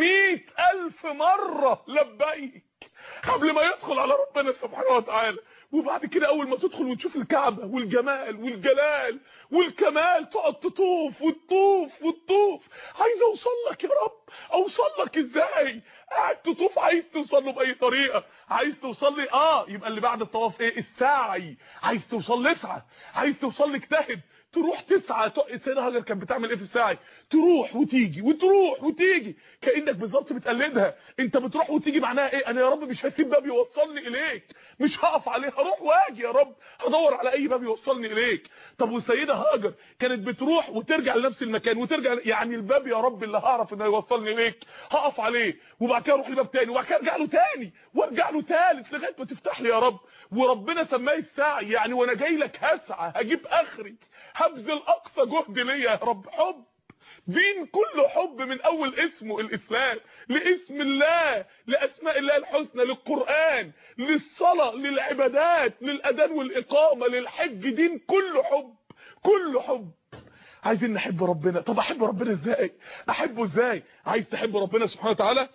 100000 مره لبيك قبل ما يدخل على ربنا سبحانه وتعالى وبعد كده اول ما تدخل وتشوف الكعبه والجمال والجلال والكمال تقعد تطوف وتطوف وتطوف عايز اوصل لك يا رب اوصل لك ازاي قاعد تطوف عايز توصل له باي طريقه عايز توصل لي اه يبقى اللي بعد الطواف ايه السعي عايز توصل لسعى عايز توصل لي اجتهد تروح تسعى سيدنا هاجر كانت بتعمل ايه في الساعي تروح وتيجي وتروح وتيجي كانك بالظبط بتقلدها انت بتروح وتيجي معناها ايه انا يا رب مش هسيب باب يوصلني اليك مش هقف عليه هروح واجي يا رب هدور على اي باب يوصلني اليك طب والسيده هاجر كانت بتروح وترجع لنفس المكان وترجع يعني الباب يا رب اللي هعرف انه يوصلني اليك هقف عليه وبعد كده اروح لباب تاني وبعد كده ارجع له تاني وارجع له تالت لغايه ما تفتح لي يا رب وربنا سماه السعي يعني وانا جاي لك هسعى هجيب اخري هبذل اقصى جهد ليا يا رب حب دين كله حب من اول اسمه الاسلام لاسم الله لاسماء الله الحسنى للقران للصلاه للعبادات للاذان والاقامه للحج دين كله حب كله حب عايزين نحب ربنا طب احب ربنا ازاي احبه ازاي عايز تحب ربنا سبحانه وتعالى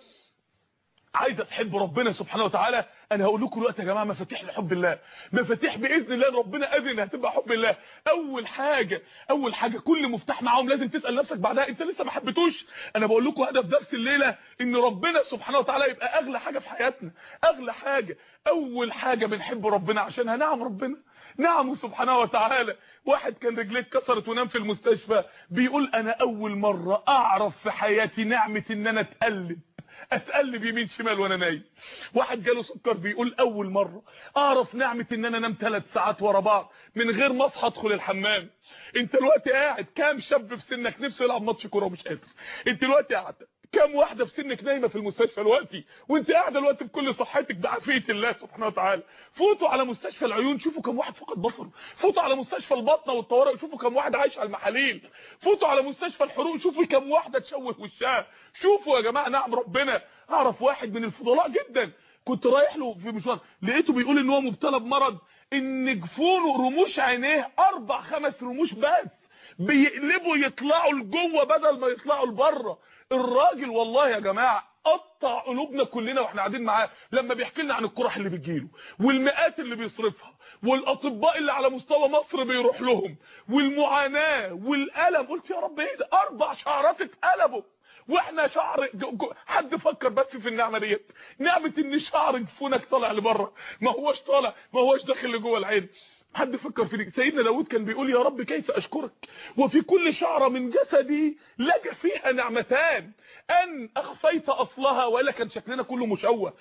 عايزه تحب ربنا سبحانه وتعالى انا هقول لكم دلوقتي يا جماعه مفاتيح لحب الله مفاتيح باذن الله ربنا اذن هتبقى حب الله اول حاجه اول حاجه كل مفتاح معاهم لازم تسال نفسك بعدها انت لسه ما حبيتوش انا بقول لكم هدف درس الليله ان ربنا سبحانه وتعالى يبقى اغلى حاجه في حياتنا اغلى حاجه اول حاجه بنحب ربنا عشانها نعم ربنا نعم سبحانه وتعالى واحد كان رجليه اتكسرت ونام في المستشفى بيقول انا اول مره اعرف في حياتي نعمه ان انا اتقلب اتقلب يمين شمال وانا نايم واحد جاله سكر بيقول اول مره اعرف نعمه ان انا انام 3 ساعات ورا بعض من غير ما اصحى ادخل الحمام انت دلوقتي قاعد كام شاب في سنك نفسه يلعب ماتش كوره ومش قادر انت دلوقتي قاعد كم واحده في سنك نايمه في المستشفى دلوقتي وانت قاعده دلوقتي بكل صحتك بعافيه الله سبحانه وتعالى فوتوا على مستشفى العيون شوفوا كم واحد فقد بصره فوتوا على مستشفى البطنه والطوارئ شوفوا كم واحد عايش على المحاليل فوتوا على مستشفى الحروق شوفوا كم واحده تشوه وشها شوفوا يا جماعه نعم ربنا اعرف واحد من الفضلاء جدا كنت رايح له في مشوار لقيته بيقول ان هو مبتلى بمرض ان جفونه رموش عينيه اربع خمس رموش بس بيقلبوا يطلعوا لجوه بدل ما يطلعوا لبره الراجل والله يا جماعه قطع قلوبنا كلنا واحنا قاعدين معاه لما بيحكي لنا عن القرح اللي بتجيله والمئات اللي بيصرفها والاطباء اللي على مستوى مصر بيروح لهم والمعاناه والالم قلت يا رب ايه ده اربع شعرات اتقلبوا واحنا شعر جو جو حد فكر بس في النعمه ديت نعمه ان شعر جفونك طالع لبره ما هوش طالع ما هوش داخل لجوه العين حد فكر في دي سيدنا داود كان بيقول يا رب كيف اشكرك وفي كل شعره من جسدي لك فيها نعمتان ان اخفيت اصلها والا كان شكلنا كله مشوه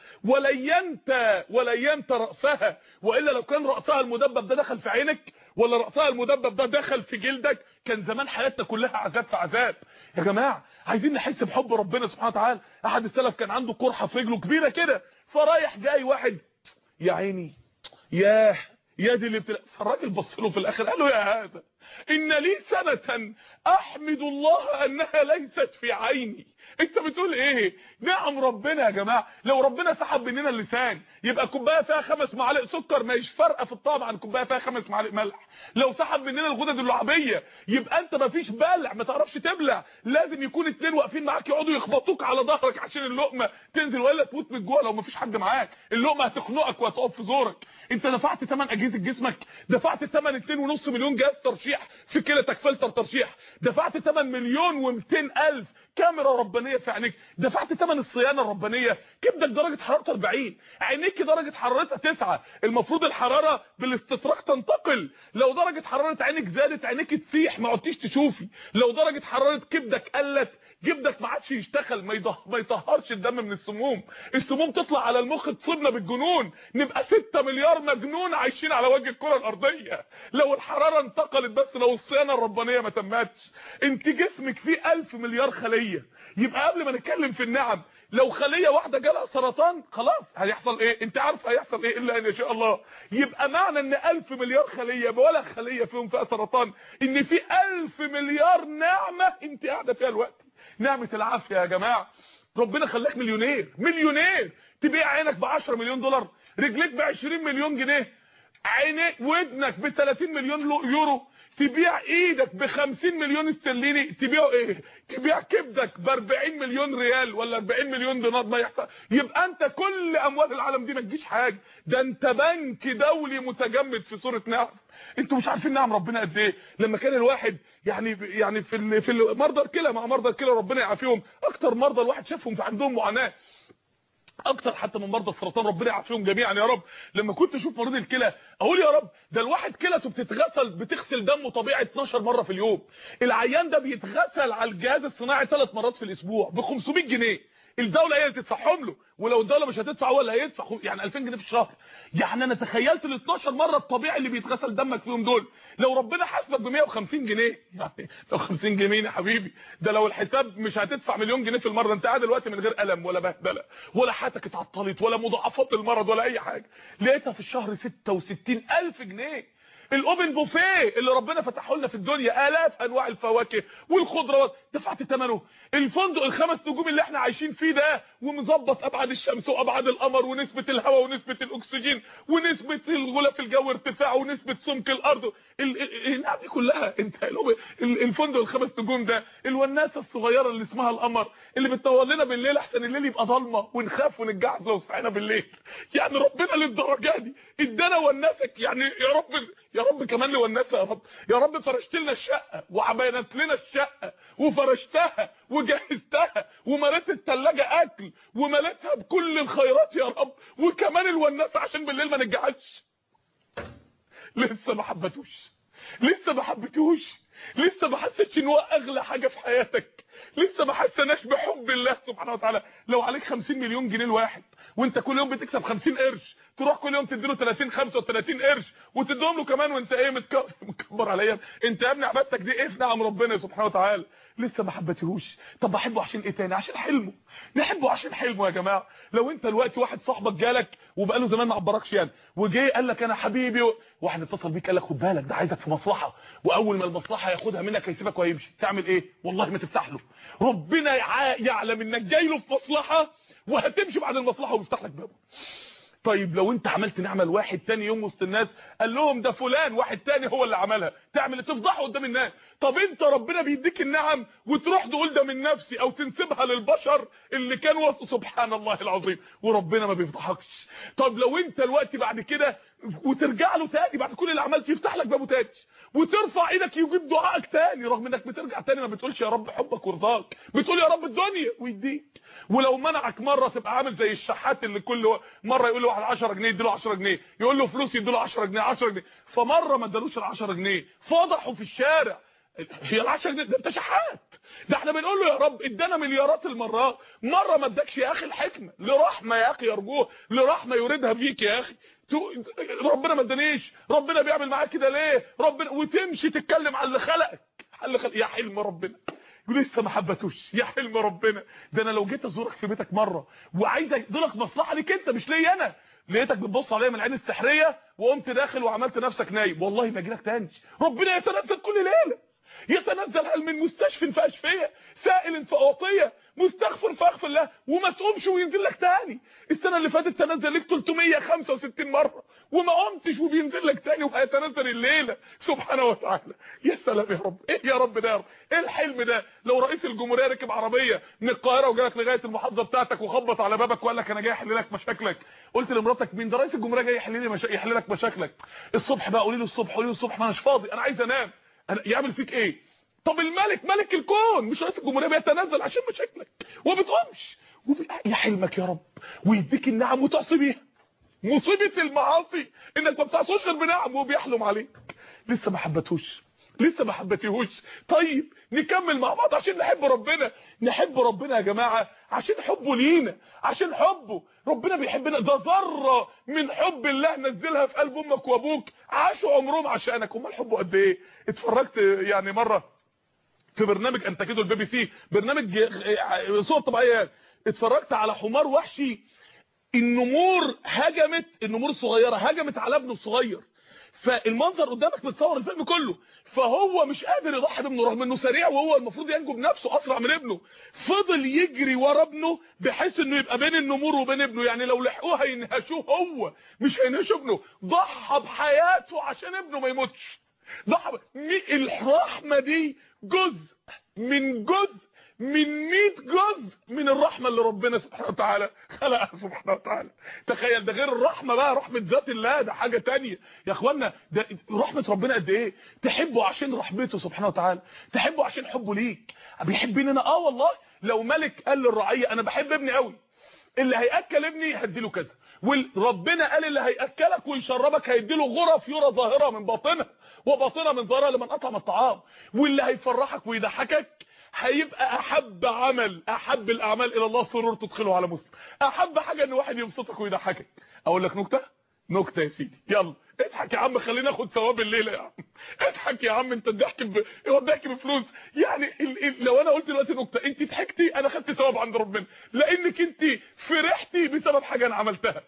ولينت ولينت راسها والا لو كان راسها المدبب ده دخل في عينك ولا راسها المدبب ده دخل في جلدك كان زمان حياتنا كلها عذاب في عذاب يا جماعه عايزين نحس بحب ربنا سبحانه وتعالى احد السلف كان عنده قرحه في رجله كبيره كده فرايح جاي واحد يا عيني ياه يا دي اللي بتلا... فالراجل بص له في الاخر قال له يا هذا ان لي سنه احمد الله انها ليست في عيني انت بتقول ايه نعم ربنا يا جماعه لو ربنا سحب مننا اللسان يبقى كوبايه فيها خمس معالق سكر مش فارقه في الطعم عن كوبايه فيها خمس معالق ملح لو سحب مننا الغدد اللعابيه يبقى انت ما فيش بلع ما تعرفش تبلع لازم يكون اتنين واقفين معاك يقعدوا يخبطوك على ظهرك عشان اللقمه تنزل ولا تموت من الجوع لو ما فيش حد معاك اللقمه هتخنقك وهتقف في زورك انت دفعت ثمن اجهزه جسمك دفعت ثمن 2.5 مليون جهاز ترشيح في كلتك فلتر ترشيح دفعت ثمن مليون و200 الف كاميرا ربانيه في عينيك دفعت ثمن الصيانه الربانيه كبدك درجه حرارته 40 عينيك درجه حرارتها 9 المفروض الحراره بالاستطراق تنتقل لو درجه حراره عينك زادت عينيك تسيح ما عدتيش تشوفي لو درجه حراره كبدك قلت كبدك ما عادش يشتغل ما يضه... ما يطهرش الدم من السموم السموم تطلع على المخ تصيبنا بالجنون نبقى 6 مليار مجنون عايشين على وجه الكره الارضيه لو الحراره انتقلت بس لو الصيانه الربانيه ما تمتش انت جسمك فيه 1000 مليار خليه يبقى قبل ما نتكلم في النعم لو خليه واحده جالها سرطان خلاص هيحصل ايه انت عارف هيحصل ايه الا ان يشاء شاء الله يبقى معنى ان 1000 مليار خليه ولا خليه فيهم فيها سرطان ان في 1000 مليار نعمه انت قاعده فيها الوقت نعمه العافيه يا جماعه ربنا خلاك مليونير مليونير تبيع عينك ب 10 مليون دولار رجليك ب 20 مليون جنيه عينيك ودنك ب 30 مليون يورو تبيع ايدك ب 50 مليون استرليني تبيعه ايه تبيع كبدك ب 40 مليون ريال ولا 40 مليون دينار ما يحصل يبقى انت كل اموال العالم دي ما تجيش حاجه ده انت بنك دولي متجمد في صوره نعم انتوا مش عارفين نعم ربنا قد ايه لما كان الواحد يعني يعني في في مرضى الكلى مع مرضى الكلى ربنا يعافيهم اكتر مرضى الواحد شافهم في عندهم معاناه اكتر حتى من مرضى السرطان ربنا يعافيهم جميعا يا رب لما كنت اشوف مريض الكلى اقول يا رب ده الواحد كلته بتتغسل بتغسل دمه طبيعي 12 مره في اليوم العيان ده بيتغسل على الجهاز الصناعي ثلاث مرات في الاسبوع ب 500 جنيه الدوله هي اللي تدفعهم له ولو الدوله مش هتدفع هو اللي هيدفع يعني 2000 جنيه في الشهر يعني انا تخيلت ال 12 مره الطبيعي اللي بيتغسل دمك فيهم دول لو ربنا حاسبك ب 150 جنيه يعني لو 50 جنيه يا حبيبي ده لو الحساب مش هتدفع مليون جنيه في المره انت قاعد دلوقتي من غير الم ولا بهدله ولا حياتك اتعطلت ولا مضاعفات المرض ولا اي حاجه لقيتها في الشهر 66000 جنيه الاوبن بوفيه اللي ربنا فتحه لنا في الدنيا الاف انواع الفواكه والخضروات دفعت ثمنه الفندق الخمس نجوم اللي احنا عايشين فيه ده ومظبط ابعاد الشمس وابعاد القمر ونسبه الهواء ونسبه الاكسجين ونسبه الغلاف الجوي ارتفاع ونسبه سمك الارض النعم دي كلها انت الفندق الخمس نجوم ده الوناسه الصغيره اللي اسمها القمر اللي بتنور لنا بالليل احسن الليل يبقى ضلمه ونخاف ونتجعز لو صحينا بالليل يعني ربنا للدرجه دي ادانا وناسك يعني يا رب يا رب كمان لوناسه يا رب يا رب فرشت لنا الشقه وعبينت لنا الشقه وفرشتها وجهزتها ومليت الثلاجه اكل ومليتها بكل الخيرات يا رب وكمان الوناسه عشان بالليل ما نتجعدش لسه ما حبتوش لسه ما حبتوش لسه ما حسيتش ان هو اغلى حاجه في حياتك لسه ما حسناش بحب الله سبحانه وتعالى لو عليك 50 مليون جنيه الواحد وانت كل يوم بتكسب 50 قرش تروح كل يوم تديله 30 35 قرش وتديهم له كمان وانت ايه متكبر عليا انت يا ابني عبادتك دي ايه في نعم ربنا سبحانه وتعالى لسه ما حبتهوش طب بحبه عشان ايه تاني عشان حلمه نحبه عشان حلمه يا جماعه لو انت دلوقتي واحد صاحبك جالك وبقاله زمان ما عبركش يعني وجه قال لك انا حبيبي و... واحد اتصل بيك قال لك خد بالك ده عايزك في مصلحه واول ما المصلحه ياخدها منك هيسيبك وهيمشي تعمل ايه والله ما تفتح له ربنا يعلم انك جاي له في مصلحه وهتمشي بعد المصلحه ويفتح لك بابه طيب لو انت عملت نعمه لواحد تاني يوم وسط الناس قال لهم ده فلان واحد تاني هو اللي عملها تعمل تفضحه قدام الناس طب انت ربنا بيديك النعم وتروح تقول ده من نفسي او تنسبها للبشر اللي كانوا سبحان الله العظيم وربنا ما بيفضحكش طب لو انت الوقت بعد كده وترجع له تاني بعد كل اللي عملته يفتح لك بابه تاني وترفع ايدك يجيب دعائك تاني رغم انك بترجع تاني ما بتقولش يا رب حبك ورضاك بتقول يا رب الدنيا ويديك ولو منعك مره تبقى عامل زي الشحات اللي كل مره يقول له واحد 10 جنيه يديله 10 جنيه يقول له فلوس يديله 10 جنيه 10 جنيه فمره ما ادالوش ال 10 جنيه فضحوا في الشارع هي ال 10 جنيه ده انت شحات ده احنا بنقول له يا رب ادانا مليارات المرات مره ما ادكش يا اخي الحكمه لرحمه يا اخي يرجوه لرحمه يريدها فيك يا اخي ربنا ما ادانيش ربنا بيعمل معاك كده ليه ربنا وتمشي تتكلم على اللي خلقك على اللي خلق يا حلم ربنا لسه ما حبتوش يا حلم ربنا ده انا لو جيت ازورك في بيتك مره وعايز اديلك مصلحه ليك انت مش ليا انا لقيتك بتبص عليا من العين السحريه وقمت داخل وعملت نفسك نايم والله ما اجيلك تاني ربنا يتنزل كل ليله يتنزل هل من مستشفى في اشفيه سائل في اوطيه مستغفر فاغفر له وما تقومش وينزل لك تاني السنه اللي فاتت تنزل لك 365 مره وما قمتش وبينزل لك تاني وهيتنزل الليله سبحانه وتعالى يا سلام يا رب ايه يا رب ده يا رب ايه الحلم ده لو رئيس الجمهوريه ركب عربيه من القاهره وجالك لغايه المحافظه بتاعتك وخبط على بابك وقال لك انا جاي احل لك مشاكلك قلت لمراتك مين ده رئيس الجمهوريه جاي يحل لي مشا... يحل لك مشاكلك الصبح بقى قولي له الصبح قولي له الصبح ما اناش فاضي انا عايز انام أنا... يعمل فيك ايه طب الملك ملك الكون مش رئيس الجمهوريه بيتنازل عشان مشاكلك وما بتقومش يا حلمك يا رب ويديك النعم وتعصي بيها مصيبه المعاصي انك ما بتعصوش غير بنعم وبيحلم عليك لسه ما حبتهوش لسه ما حبتيهوش طيب نكمل مع بعض عشان نحب ربنا نحب ربنا يا جماعه عشان حبه لينا عشان حبه ربنا بيحبنا ده ذره من حب الله نزلها في قلب امك وابوك عاشوا عمرهم عشانك امال حبه قد ايه اتفرجت يعني مره في برنامج انت كده البي بي سي برنامج صوت طبيعيه اتفرجت على حمار وحشي النمور هجمت النمور الصغيره هجمت على ابنه الصغير فالمنظر قدامك متصور الفيلم كله فهو مش قادر يضحي بابنه رغم انه سريع وهو المفروض ينجو بنفسه اسرع من ابنه فضل يجري ورا ابنه بحيث انه يبقى بين النمور وبين ابنه يعني لو لحقوه هينهشوه هو مش هينهشوا ابنه ضحى بحياته عشان ابنه ما يموتش ضحى ب... الرحمه دي جزء من جزء من 100 جزء من الرحمه اللي ربنا سبحانه وتعالى خلقها سبحانه وتعالى تخيل ده غير الرحمه بقى رحمه ذات الله ده حاجه تانية يا اخوانا ده رحمه ربنا قد ايه تحبه عشان رحمته سبحانه وتعالى تحبه عشان حبه ليك بيحبني انا اه والله لو ملك قال للرعيه انا بحب ابني قوي اللي هياكل ابني هديله كذا وربنا قال اللي هياكلك ويشربك هيديله غرف يرى ظاهره من باطنها وباطنها من ظاهره لمن اطعم الطعام واللي هيفرحك ويضحكك هيبقى احب عمل احب الاعمال الى الله سرور تدخله على مسلم احب حاجه ان واحد يبسطك ويضحكك اقول لك نكته نكته يا سيدي يلا اضحك يا عم خلينا ناخد ثواب الليله يا عم اضحك يا عم انت الضحك ب... هو الضحك بفلوس يعني ال... ال... لو انا قلت دلوقتي نكته انت ضحكتي انا خدت ثواب عند ربنا لانك انت فرحتي بسبب حاجه انا عملتها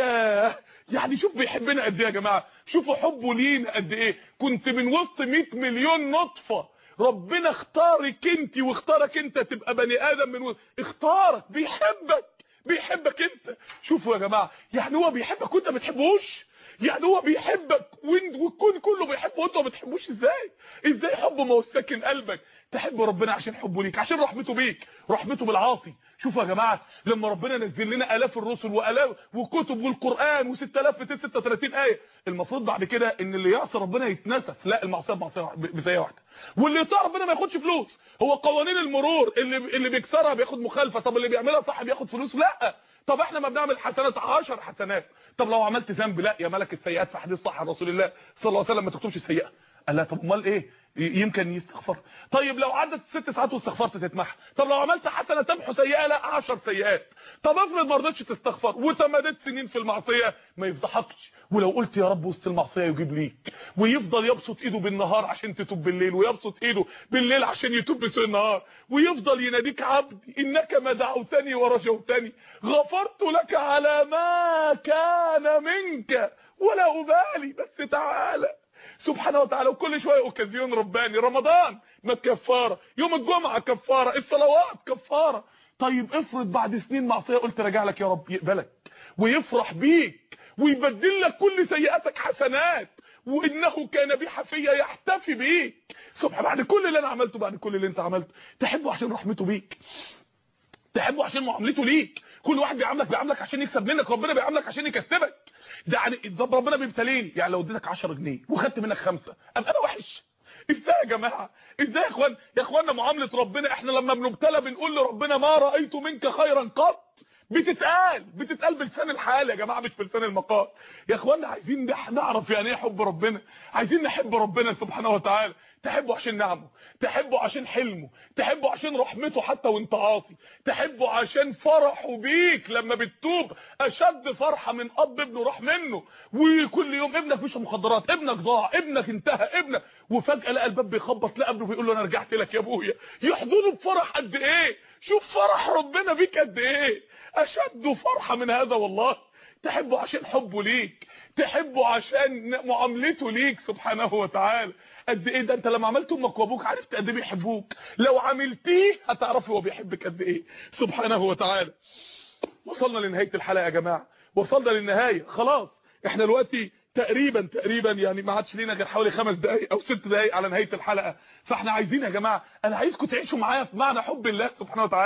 يا يعني شوف بيحبنا قد ايه يا جماعه شوفوا حبه لينا قد ايه كنت من وسط 100 مليون نطفه ربنا اختارك انت واختارك انت تبقى بني ادم من و... اختارك بيحبك بيحبك انت شوفوا يا جماعه يعني هو بيحبك وانت ما بتحبوش يعني هو بيحبك والكون كله بيحبه وانت ما بتحبوش ازاي ازاي حبه ما ساكن قلبك تحب ربنا عشان حبه ليك عشان رحمته بيك رحمته بالعاصي شوفوا يا جماعه لما ربنا نزل لنا الاف الرسل والاف وكتب والقران و6236 ايه المفروض بعد كده ان اللي يعصي ربنا يتنسف لا المعصيه بمعصيه بزاويه واحده واللي يطيع ربنا ما ياخدش فلوس هو قوانين المرور اللي اللي بيكسرها بياخد مخالفه طب اللي بيعملها صح بياخد فلوس لا طب احنا ما بنعمل حسنات 10 حسنات طب لو عملت ذنب لا يا ملك السيئات في حديث صح رسول الله صلى الله عليه وسلم ما تكتبش السيئه قال لا طب امال ايه يمكن يستغفر طيب لو عدت ست ساعات واستغفرت تتمحى طب لو عملت حسنه تمحو سيئه لا 10 سيئات طب افرض ما رضيتش تستغفر وتمدت سنين في المعصيه ما يفضحكش ولو قلت يا رب وسط المعصيه يجيب ليك ويفضل يبسط ايده بالنهار عشان تتوب بالليل ويبسط ايده بالليل عشان يتوب بسوء النهار ويفضل يناديك عبدي انك ما دعوتني ورجوتني غفرت لك على ما كان منك ولا ابالي بس تعالى سبحانه وتعالى وكل شويه اوكازيون رباني رمضان ما كفاره يوم الجمعه كفاره الصلوات كفاره طيب افرض بعد سنين معصيه قلت راجع لك يا رب يقبلك ويفرح بيك ويبدل لك كل سيئاتك حسنات وانه كان بي حفيه يحتفي بيك سبحان بعد كل اللي انا عملته بعد كل اللي انت عملته تحبه عشان رحمته بيك تحبه عشان معاملته ليك كل واحد بيعاملك بيعاملك عشان يكسب منك ربنا بيعاملك عشان يكسبك ده يعني ده ربنا بيبتليني يعني لو اديتك 10 جنيه وخدت منك خمسة ابقى انا وحش ازاي يا جماعه ازاي يا اخوان يا اخوانا معامله ربنا احنا لما بنبتلى بنقول لربنا ما رايت منك خيرا قط بتتقال بتتقال بلسان الحال يا جماعه مش بلسان المقال يا اخوانا عايزين نعرف يعني ايه حب ربنا عايزين نحب ربنا سبحانه وتعالى تحبه عشان نعمه تحبه عشان حلمه تحبه عشان رحمته حتى وانت عاصي تحبه عشان فرحه بيك لما بتتوب اشد فرحه من اب ابنه راح منه وكل يوم ابنك مش مخدرات ابنك ضاع ابنك انتهى ابنك وفجاه لقى الباب بيخبط لقى ابنه بيقول له انا رجعت لك يا ابويا يحضنه بفرح قد ايه شوف فرح ربنا بيك قد ايه اشد فرحه من هذا والله تحبه عشان حبه ليك تحبه عشان معاملته ليك سبحانه وتعالى قد ايه ده انت لما عملت امك وابوك عرفت قد ايه بيحبوك لو عملتيه هتعرفي هو بيحبك قد ايه سبحانه وتعالى وصلنا لنهايه الحلقه يا جماعه وصلنا للنهايه خلاص احنا دلوقتي تقريبا تقريبا يعني ما عادش لينا غير حوالي خمس دقايق او ست دقايق على نهايه الحلقه فاحنا عايزين يا جماعه انا عايزكم تعيشوا معايا في معنى حب الله سبحانه وتعالى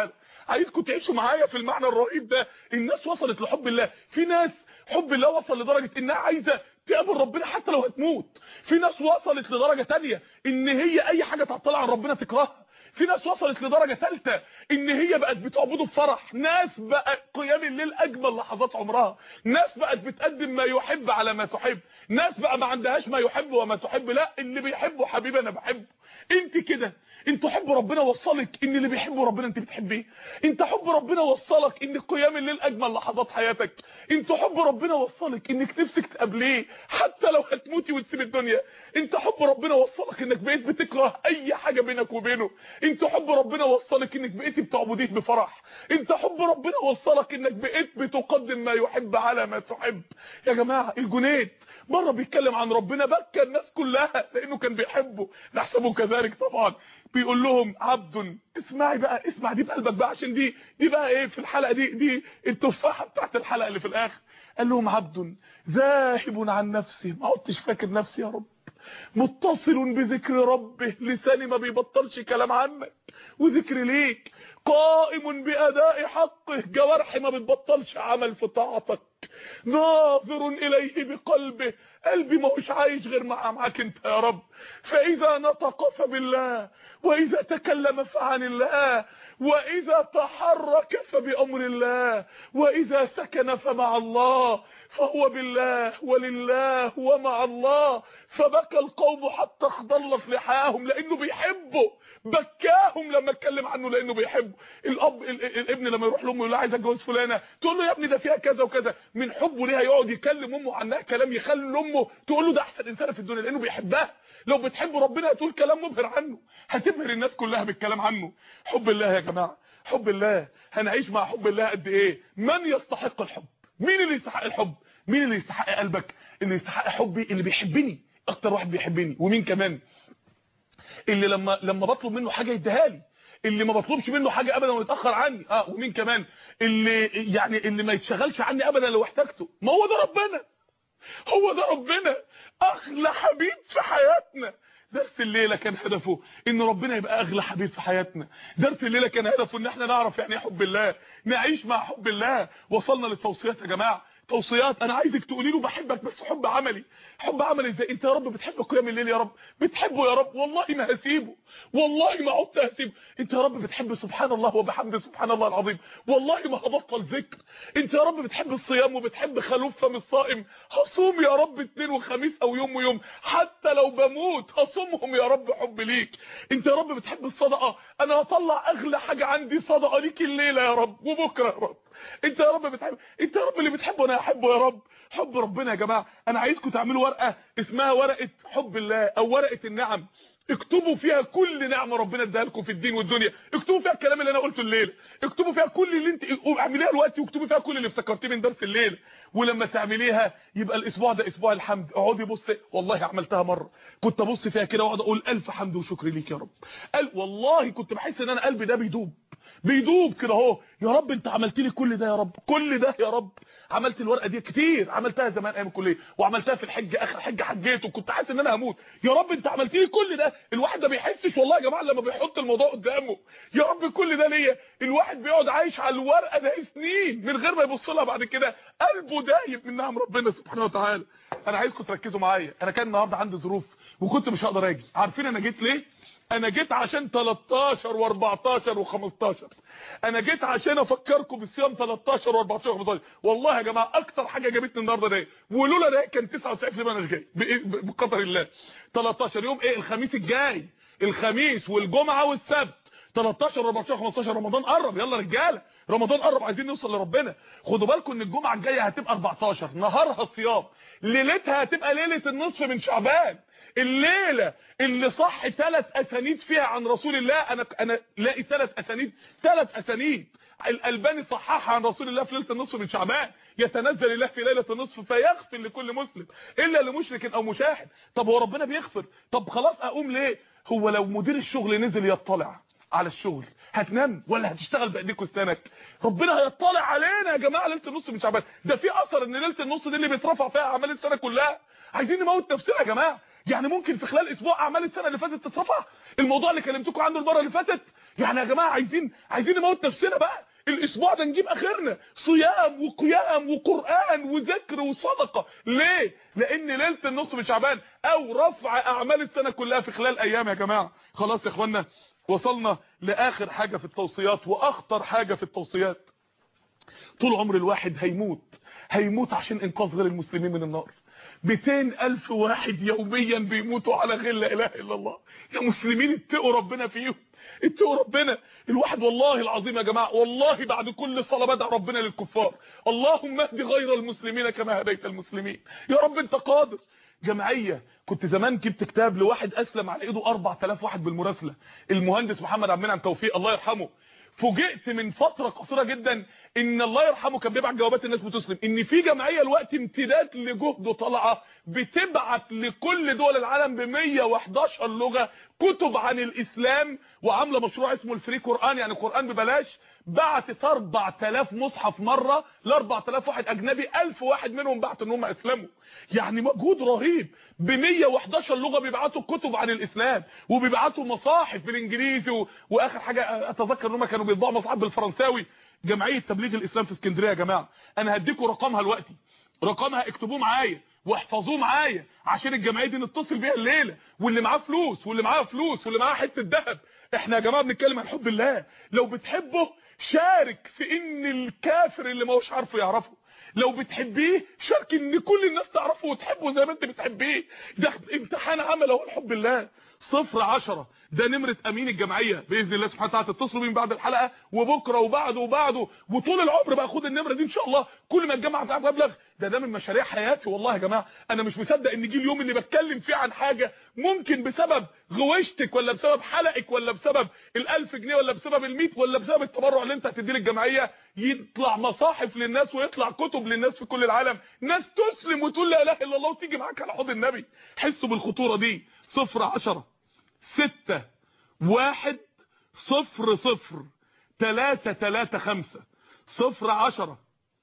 عايزكم تعيشوا معايا في المعنى الرهيب ده الناس وصلت لحب الله في ناس حب الله وصل لدرجه انها عايزه تقابل ربنا حتى لو هتموت في ناس وصلت لدرجه تانية ان هي اي حاجه تعطل عن ربنا تكرهها في ناس وصلت لدرجه ثالثه ان هي بقت بتعبده بفرح ناس بقى قيام الليل اجمل لحظات عمرها ناس بقت بتقدم ما يحب على ما تحب ناس بقى ما عندهاش ما يحب وما تحب لا اللي بيحبه حبيبي انا بحبه انت كده انت حب ربنا وصلك ان اللي بيحبه ربنا انت بتحبيه انت حب ربنا وصلك ان قيام الليل اجمل لحظات حياتك انت حب ربنا وصلك انك نفسك تقابليه حتى لو هتموتي وتسيب الدنيا انت حب ربنا وصلك انك بقيت بتكره اي حاجه بينك وبينه انت حب ربنا وصلك انك بقيت بتعبديه بفرح انت حب ربنا وصلك انك بقيت بتقدم ما يحب على ما تحب يا جماعه الجنيد مره بيتكلم عن ربنا بكى الناس كلها لانه كان بيحبه نحسبه كذلك طبعا بيقول لهم عبد اسمعي بقى اسمع دي بقلبك بقى عشان دي دي بقى ايه في الحلقه دي دي التفاحه بتاعت الحلقه اللي في الاخر قال لهم عبد ذاهب عن نفسه ما عدتش فاكر نفسي يا رب متصل بذكر ربه لساني ما بيبطلش كلام عنك وذكر ليك قائم بأداء حقه جوارحي ما بتبطلش عمل في طاعتك ناظر إليه بقلبه قلبي ما هوش عايش غير مع معاك انت يا رب فإذا نطق فبالله وإذا تكلم فعن الله وإذا تحرك فبأمر الله وإذا سكن فمع الله فهو بالله ولله ومع الله فبكى القوم حتى اخضلت لحاهم لأنه بيحبه بكاهم لما اتكلم عنه لأنه بيحبه الأب الابن لما يروح لأمه يقول لها عايز اتجوز فلانة تقول له يا ابني ده فيها كذا وكذا من حبه ليها يقعد يكلم أمه عنها كلام يخلي أمه تقول له ده أحسن إنسانة في الدنيا لأنه بيحبها لو بتحب ربنا هتقول كلام مبهر عنه هتبهر الناس كلها بالكلام عنه حب الله يا جماعه حب الله هنعيش مع حب الله قد ايه من يستحق الحب مين اللي يستحق الحب مين اللي يستحق قلبك اللي يستحق حبي اللي بيحبني اكتر واحد بيحبني ومين كمان اللي لما لما بطلب منه حاجه يديها لي اللي ما بطلبش منه حاجه ابدا ويتاخر عني اه ومين كمان اللي يعني اللي ما يتشغلش عني ابدا لو احتاجته ما هو ده ربنا هو ده ربنا اغلى حبيب في حياتنا درس الليله كان هدفه ان ربنا يبقى اغلى حبيب في حياتنا درس الليله كان هدفه ان احنا نعرف يعني ايه حب الله نعيش مع حب الله وصلنا للتوصيات يا جماعه توصيات انا عايزك تقولي له بحبك بس حب عملي حب عملي ازاي انت يا رب بتحب قيام الليل يا رب بتحبه يا رب والله ما هسيبه والله ما عدت هسيبه انت يا رب بتحب سبحان الله وبحمده سبحان الله العظيم والله ما هبطل ذكر انت يا رب بتحب الصيام وبتحب خلوف فم الصائم هصوم يا رب اثنين وخميس او يوم ويوم حتى لو بموت هصومهم يا رب حب ليك انت يا رب بتحب الصدقه انا هطلع اغلى حاجه عندي صدقه ليك الليله يا رب وبكره يا رب انت يا رب بتحب انت يا رب اللي بتحبه انا احبه يا رب حب ربنا يا جماعه انا عايزكم تعملوا ورقه اسمها ورقه حب الله او ورقه النعم اكتبوا فيها كل نعمه ربنا اداها لكم في الدين والدنيا اكتبوا فيها الكلام اللي انا قلته الليله اكتبوا فيها كل اللي انت اعمليها دلوقتي واكتبوا فيها كل اللي افتكرتيه من درس الليل ولما تعمليها يبقى الاسبوع ده اسبوع الحمد اقعدي بصي والله عملتها مره كنت ابص فيها كده واقعد اقول الف حمد وشكر ليك يا رب قال والله كنت بحس ان انا قلبي ده بيدوب بيدوب كده اهو يا رب انت عملت لي كل ده يا رب كل ده يا رب عملت الورقه دي كتير عملتها زمان ايام الكليه وعملتها في الحج اخر حج حجيت وكنت حاسس ان انا هموت يا رب انت عملت لي كل ده الواحد ما بيحسش والله يا جماعه لما بيحط الموضوع قدامه يا رب كل ده ليا الواحد بيقعد عايش على الورقه ده سنين من غير ما يبص لها بعد كده قلبه دايب من نعم ربنا سبحانه وتعالى انا عايزكم تركزوا معايا انا كان النهارده عندي ظروف وكنت مش هقدر اجي عارفين انا جيت ليه انا جيت عشان 13 و14 و15 انا جيت عشان افكركم بالصيام 13 و14 و15 والله يا جماعه اكتر حاجه جابتني النهارده ده ولولا ده كان 99% انا مش جاي بقدر الله 13 يوم ايه الخميس الجاي الخميس والجمعه والسبت 13 14 15 رمضان قرب يلا رجاله رمضان قرب عايزين نوصل لربنا خدوا بالكم ان الجمعه الجايه هتبقى 14 نهارها صيام ليلتها هتبقى ليله النصف من شعبان الليله اللي صح ثلاث اسانيد فيها عن رسول الله انا انا لاقي ثلاث اسانيد ثلاث اسانيد الالباني صححها عن رسول الله في ليله النصف من شعبان يتنزل الله في ليله النصف فيغفر لكل مسلم الا لمشرك او مشاهد طب هو ربنا بيغفر طب خلاص اقوم ليه هو لو مدير الشغل نزل يطلع على الشغل هتنام ولا هتشتغل بايديك واسنانك ربنا هيطلع علينا يا جماعه ليله النص من شعبان ده في اثر ان ليله النص دي اللي بيترفع فيها اعمال السنه كلها عايزين نموت نفسنا يا جماعه يعني ممكن في خلال اسبوع اعمال السنه اللي فاتت تترفع الموضوع اللي كلمتكم عنه المره اللي فاتت يعني يا جماعه عايزين عايزين نموت نفسنا بقى الاسبوع ده نجيب اخرنا صيام وقيام وقران وذكر وصدقه ليه لان ليله النص من شعبان او رفع اعمال السنه كلها في خلال ايام يا جماعه خلاص يا اخوانا وصلنا لاخر حاجه في التوصيات واخطر حاجه في التوصيات طول عمر الواحد هيموت هيموت عشان انقاذ غير المسلمين من النار 200 الف واحد يوميا بيموتوا على غير لا اله الا الله يا مسلمين اتقوا ربنا فيهم اتقوا ربنا الواحد والله العظيم يا جماعه والله بعد كل صلاه بدعو ربنا للكفار اللهم اهد غير المسلمين كما هديت المسلمين يا رب انت قادر جمعيه كنت زمان جبت كتاب لواحد اسلم على ايده 4000 واحد بالمراسله المهندس محمد عبد المنعم توفيق الله يرحمه فوجئت من فترة قصيرة جدا ان الله يرحمه كان بيبعت جوابات الناس بتسلم ان في جمعية الوقت امتداد لجهده طالعه بتبعت لكل دول العالم ب 111 لغة كتب عن الاسلام وعامله مشروع اسمه الفري قران يعني قران ببلاش بعتت 4000 مصحف مره ل 4000 واحد اجنبي 1000 واحد منهم بعت ان هم اسلموا يعني مجهود رهيب ب 111 لغه بيبعتوا كتب عن الاسلام وبيبعتوا مصاحف بالانجليزي و... واخر حاجه اتذكر ان هم كانوا بيطبعوا مصاحف بالفرنساوي جمعيه تبليغ الاسلام في اسكندريه يا جماعه انا هديكم رقمها دلوقتي رقمها اكتبوه معايا واحفظوه معايا عشان الجمعيه دي نتصل بيها الليله واللي معاه فلوس واللي معاه فلوس واللي معاه حته ذهب احنا يا جماعه بنتكلم عن حب الله لو بتحبه شارك في ان الكافر اللي ما هوش عارفه يعرفه لو بتحبيه شارك ان كل الناس تعرفه وتحبه زي ما انت بتحبيه ده امتحان عمل اهو حب الله صفر عشرة ده نمرة امين الجمعية باذن الله سبحانه وتعالى تتصلوا بيه بعد الحلقة وبكرة وبعده وبعده وطول العمر بقى خد النمرة دي ان شاء الله كل ما الجامعة بتاعك مبلغ ده ده من مشاريع حياتي والله يا جماعة انا مش مصدق ان جه اليوم اللي بتكلم فيه عن حاجة ممكن بسبب غوشتك ولا بسبب حلقك ولا بسبب الالف جنيه ولا بسبب الميت ولا بسبب التبرع اللي انت هتديه للجمعية يطلع مصاحف للناس ويطلع كتب للناس في كل العالم ناس تسلم وتقول لا اله الا الله وتيجي معاك على حوض النبي حسوا بالخطورة دي صفر عشرة ستة واحد صفر صفر تلاتة تلاتة خمسة صفر عشرة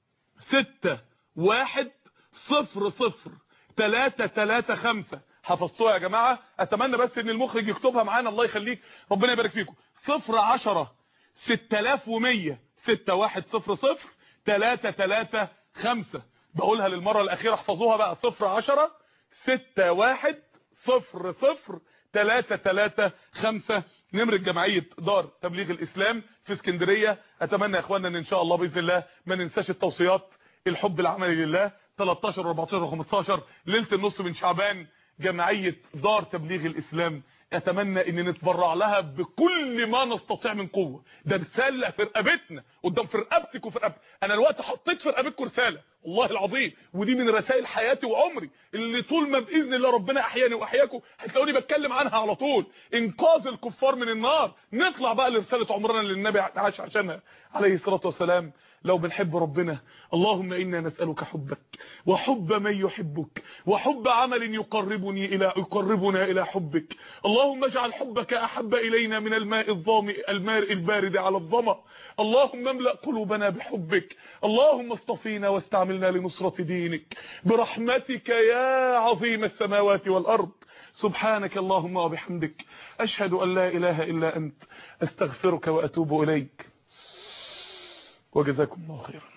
ستة واحد صفر صفر تلاتة تلاتة خمسة حفظتوها يا جماعة اتمنى بس ان المخرج يكتبها معانا الله يخليك ربنا يبارك فيكم صفر عشرة ستة الاف ومية ستة واحد صفر صفر تلاتة تلاتة خمسة بقولها للمرة الاخيرة احفظوها بقى صفر عشرة ستة واحد صفر صفر تلاتة تلاتة خمسة نمرة جمعية دار تبليغ الإسلام في اسكندرية أتمنى يا إخواننا أن إن شاء الله بإذن الله ما ننساش التوصيات الحب العملي لله 13 14 15 ليلة النص من شعبان جمعية دار تبليغ الإسلام اتمنى ان نتبرع لها بكل ما نستطيع من قوه ده رساله في رقبتنا قدام في رقبتك وفي رقبتي انا الوقت حطيت في رقبتكم رساله والله العظيم ودي من رسائل حياتي وعمري اللي طول ما باذن الله ربنا احياني واحياكم هتلاقوني بتكلم عنها على طول انقاذ الكفار من النار نطلع بقى لرساله عمرنا اللي النبي عاش عشانها عليه الصلاه والسلام لو بنحب ربنا اللهم إنا نسألك حبك وحب من يحبك وحب عمل يقربني إلى يقربنا إلى حبك اللهم اجعل حبك أحب إلينا من الماء الظامئ الماء البارد على الظما اللهم املأ قلوبنا بحبك اللهم اصطفينا واستعملنا لنصرة دينك برحمتك يا عظيم السماوات والأرض سبحانك اللهم وبحمدك أشهد أن لا إله إلا أنت أستغفرك وأتوب إليك وجزاكم الله خيرا